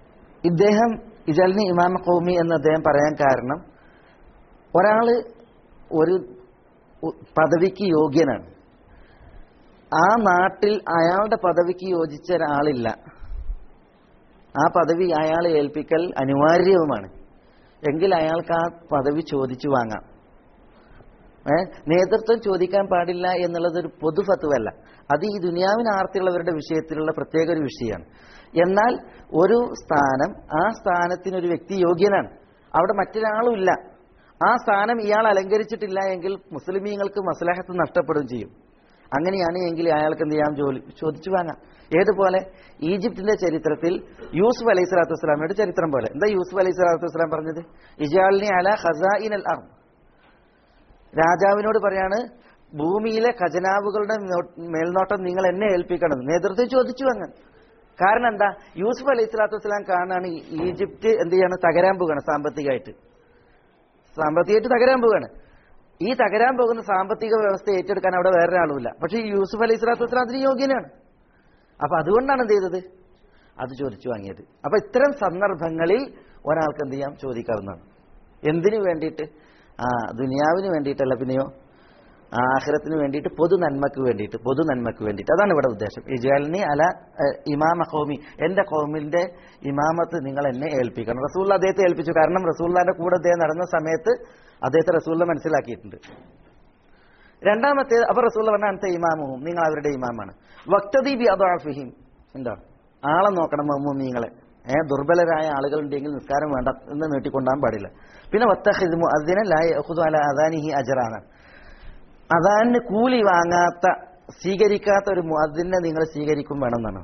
ഇദ്ദേഹം ഇജലിനി ഇമാമ കൗമി എന്ന് അദ്ദേഹം പറയാൻ കാരണം ഒരാള് ഒരു ഉ- പദവിക്ക് യോഗ്യനാണ് ആ നാട്ടിൽ അയാളുടെ പദവിക്ക് യോജിച്ച ഒരാളില്ല ആ പദവി അയാളെ ഏൽപ്പിക്കൽ അനിവാര്യവുമാണ് എങ്കിൽ അയാൾക്ക് ആ പദവി ചോദിച്ചു വാങ്ങാം ഏ നേതൃത്വം ചോദിക്കാൻ പാടില്ല എന്നുള്ളത് ഒരു പൊതു ഫത്വല്ല അത് ഈ ദുനിയാവിന് ആർത്തിയുള്ളവരുടെ വിഷയത്തിലുള്ള പ്രത്യേക ഒരു വിഷയമാണ് എന്നാൽ ഒരു സ്ഥാനം ആ സ്ഥാനത്തിന് ഒരു വ്യക്തി യോഗ്യനാണ് അവിടെ മറ്റൊരാളും ഇല്ല ആ സ്ഥാനം ഇയാൾ അലങ്കരിച്ചിട്ടില്ല എങ്കിൽ മുസ്ലിമീങ്ങൾക്ക് മസ്ലഹത്ത് നഷ്ടപ്പെടുകയും ചെയ്യും അങ്ങനെയാണ് എങ്കിൽ അയാൾക്ക് എന്ത് ചെയ്യാം ജോലി ചോദിച്ചു വാങ്ങാം ഏതുപോലെ ഈജിപ്തിന്റെ ചരിത്രത്തിൽ യൂസുഫ് അലൈഹി സ്വലാത്തു വസ്സലാമയുടെ ചരിത്രം പോലെ എന്താ യൂസുഫ് അലൈഹി സ്വലാത്തു വസ്സലാം പറഞ്ഞത് ഇജാലിനി അല ഖസാഇൻ അൽ അർദ് രാജാവിനോട് പറയാണ് ഭൂമിയിലെ ഖജനാവുകളുടെ നോ- മേൽനോട്ടം നിങ്ങൾ എന്നെ ഏൽപ്പിക്കണം നേതൃത്വം ചോദിച്ചു അങ്ങ് കാരണം എന്താ യൂസുഫ് അലൈഹി സ്വലാത്തു വസ്സലാം കാണാണ് ഈ- ഈജിപ്റ്റ് എന്ത് ചെയ്യാണ് തകരാൻ പോവുകയാണ് സാമ്പത്തികമായിട്ട് സാമ്പത്തികമായിട്ട് തകരാൻ പോവുകയാണ് ഈ തകരാൻ പോകുന്ന സാമ്പത്തിക വ്യവസ്ഥ ഏറ്റെടുക്കാൻ അവിടെ വേറൊരാളുമില്ല പക്ഷേ ഈ യൂസുഫ് അലൈഹി സ്വലാത്തു വസ്സലാം അതിന് യോഗ്യനാണ് അപ്പൊ അതുകൊണ്ടാണ് എന്ത് ചെയ്തത് അത് ചോദിച്ചു വാങ്ങിയത് അപ്പൊ ഇത്തരം സന്ദർഭങ്ങളിൽ ഒരാൾക്ക് എന്ത് ചെയ്യാം ചോദിക്കാവുന്നതാണ് എന്തിനു വേണ്ടിയിട്ട് ആ ദുനിയാവിന് വേണ്ടിയിട്ടല്ല പിന്നെയോ ആഹ്റത്തിന് വേണ്ടിയിട്ട് പൊതു നന്മക്ക് വേണ്ടിയിട്ട് പൊതു നന്മക്ക് വേണ്ടിയിട്ട് അതാണ് ഇവിടെ ഉദ്ദേശം ഇജാലിനി അല ഏഹ്, ഇമാമ കൗമി എന്റെ കൗമിന്റെ ഇമാമത്ത് നിങ്ങൾ എന്നെ ഏൽപ്പിക്കണം റസൂള്ള അദ്ദേഹത്തെ ഏൽപ്പിച്ചു കാരണം റസൂള്ളാന്റെ കൂടെ അദ്ദേഹം നടന്ന സമയത്ത് അദ്ദേഹത്തെ റസൂള്ള മനസ്സിലാക്കിയിട്ടുണ്ട് രണ്ടാമത്തേത് അപ്പൊ റസൂള്ള പറഞ്ഞ അനത്തെ ഇമാമും നിങ്ങൾ അവരുടെ ഇമാമാണ് വക്തദി ബി അദാഫിഹിം എന്താ ആളെ നോക്കണം മമ്മൂമിങ്ങളെ ഏഹ് ദുർബലരായ ആളുകളുണ്ടെങ്കിൽ നിസ്കാരം വേണ്ട എന്ന് നീട്ടിക്കൊണ്ടാൻ പാടില്ല പിന്നെ വത്തഹിദ്മു അതിനെ ലായ അല അദാനിഹി അജറാണ് അദാനിന് കൂലി വാങ്ങാത്ത സ്വീകരിക്കാത്ത ഒരു മുഅദ്ദിനെ നിങ്ങൾ സ്വീകരിക്കും വേണം എന്നാണ്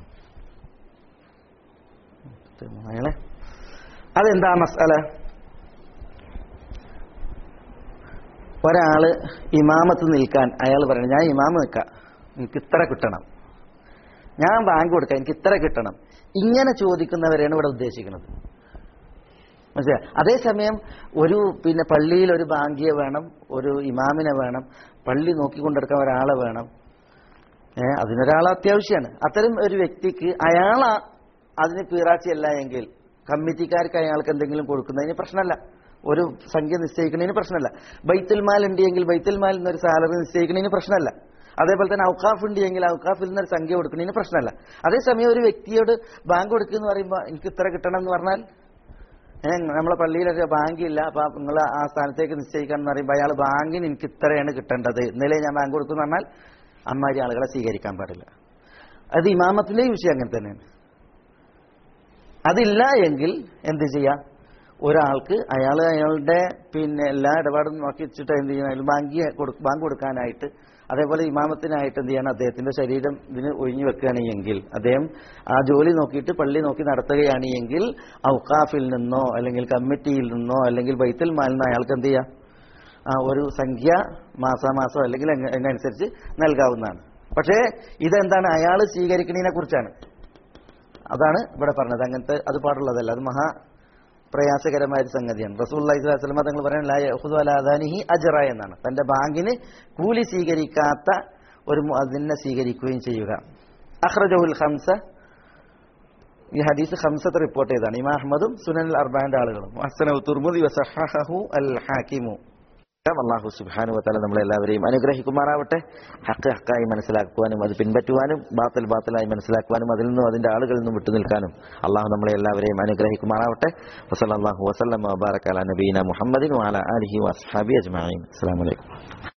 അയാളെ അതെന്താ മസാല ഒരാള് ഇമാമത്ത് നിൽക്കാൻ അയാൾ പറയണം ഞാൻ ഇമാമ് നിൽക്കാം എനിക്ക് ഇത്ര കിട്ടണം ഞാൻ ബാങ്ക് കൊടുക്കാം എനിക്ക് ഇത്ര കിട്ടണം ഇങ്ങനെ ചോദിക്കുന്നവരെയാണ് ഇവിടെ ഉദ്ദേശിക്കുന്നത് മനസ്സിലായി അതേസമയം ഒരു പിന്നെ പള്ളിയിൽ ഒരു ബാങ്കിയെ വേണം ഒരു ഇമാമിനെ വേണം പള്ളി നോക്കിക്കൊണ്ടെടുക്കാൻ ഒരാളെ വേണം ഏ അതിനൊരാൾ അത്യാവശ്യമാണ് അത്തരം ഒരു വ്യക്തിക്ക് അയാൾ അതിന് പീറാച്ചിയല്ല എങ്കിൽ കമ്മിറ്റിക്കാർക്ക് അയാൾക്ക് എന്തെങ്കിലും കൊടുക്കുന്നതിന് പ്രശ്നമല്ല ഒരു സംഖ്യ നിശ്ചയിക്കുന്നതിന് പ്രശ്നമല്ല ബൈത്തുൽ മാൽ ഉണ്ട് എങ്കിൽ ബൈത്തുൽ മാലിൽ നിന്ന് ഒരു സാലറി നിശ്ചയിക്കുന്നതിന് പ്രശ്നമല്ല അതേപോലെ തന്നെ ഔക്കാഫ് ഉണ്ട് എങ്കിൽ ഔക്കാഫിൽ നിന്ന് ഒരു സംഖ്യ കൊടുക്കുന്നതിന് പ്രശ്നമല്ല അതേസമയം ഒരു വ്യക്തിയോട് ബാങ്ക് കൊടുക്കുക എന്ന് പറയുമ്പോൾ എനിക്ക് ഇത്ര കിട്ടണം എന്ന് പറഞ്ഞാൽ ഏഹ് നമ്മളെ പള്ളിയിലൊരു ബാങ്ക് ഇല്ല അപ്പൊ നിങ്ങൾ ആ സ്ഥാനത്തേക്ക് നിശ്ചയിക്കണം എന്ന് പറയുമ്പോൾ അയാൾ ബാങ്കിന് എനിക്ക് ഇത്രയാണ് കിട്ടേണ്ടത് ഇന്നലെ ഞാൻ ബാങ്ക് കൊടുക്കും എന്ന് പറഞ്ഞാൽ അമ്മാരി ആളുകളെ സ്വീകരിക്കാൻ പാടില്ല അത് ഇമാമത്തിന്റെയും വിഷയം അങ്ങനെ തന്നെയാണ് അതില്ല എങ്കിൽ എന്ത് ചെയ്യാം ഒരാൾക്ക് അയാൾ അയാളുടെ പിന്നെ എല്ലാ ഇടപാടും നോക്കി വെച്ചിട്ട് എന്ത് ചെയ്യണം അയാൾ ബാങ്കി കൊടു- ബാങ്ക് കൊടുക്കാനായിട്ട് അതേപോലെ ഇമാമത്തിനായിട്ട് എന്ത് ചെയ്യണം അദ്ദേഹത്തിന്റെ ശരീരം ഇതിന് ഒഴിഞ്ഞു വെക്കുകയാണെങ്കിൽ അദ്ദേഹം ആ ജോലി നോക്കിയിട്ട് പള്ളി നോക്കി നടത്തുകയാണ് എങ്കിൽ ഔക്കാഫിൽ നിന്നോ അല്ലെങ്കിൽ കമ്മിറ്റിയിൽ നിന്നോ അല്ലെങ്കിൽ ബൈത്തുൽ മാലിൽ നിന്നോ അയാൾക്ക് എന്ത് ചെയ്യാം ആ ഒരു സംഖ്യ മാസാമാസം അല്ലെങ്കിൽ എങ്ങ- എങ്ങനുസരിച്ച് നൽകാവുന്നതാണ് പക്ഷേ ഇതെന്താണ് അയാൾ സ്വീകരിക്കുന്നതിനെ കുറിച്ചാണ് അതാണ് ഇവിടെ പറഞ്ഞത് അങ്ങനത്തെ അത് പാടുള്ളതല്ല അത് മഹാ പ്രയാസകരമായ ഒരു സംഗതിയാണ് റസൂൽ സ്വലമ തങ്ങൾ പറയുന്നത് അദാനിഹി അജറ എന്നാണ് തന്റെ ബാങ്കിന് കൂലി സ്വീകരിക്കാത്ത ഒരു അതിനെ സ്വീകരിക്കുകയും ചെയ്യുക അഹ്റജുൽ ഹംസ ഈ ഹദീസ് ഹംസത്ത് റിപ്പോർട്ട് ചെയ്താണ് ഇമാ അഹമ്മദും സുനൻ അർബാന്റെ ആളുകളും ഹസനു തുർമുദി വസഹഹു അൽ ഹാക്കിമു അള്ളാഹു സുബാനു വത്താല നമ്മളെല്ലാവരെയും അനുഗ്രഹിക്കുമാറാവട്ടെ ഹക്ക് ഹക്കായി മനസ്സിലാക്കുവാനും അത് പിൻപറ്റുവാനും ബാത്തൽ ബാത്തലായി മനസ്സിലാക്കുവാനും അതിൽ നിന്നും അതിന്റെ ആളുകളിൽ നിന്നും വിട്ടുനിൽക്കാനും അള്ളാഹു നമ്മളെ എല്ലാവരെയും അനുഗ്രഹിക്കുമാറാവട്ടെ വസല്ലാഹു വസ്ലം വബാറക്കാല നബീന മുഹമ്മദിൻ വാല അലഹി വസ്ഹാബി അജ്മാൻ അസ്സാം വലൈക്കും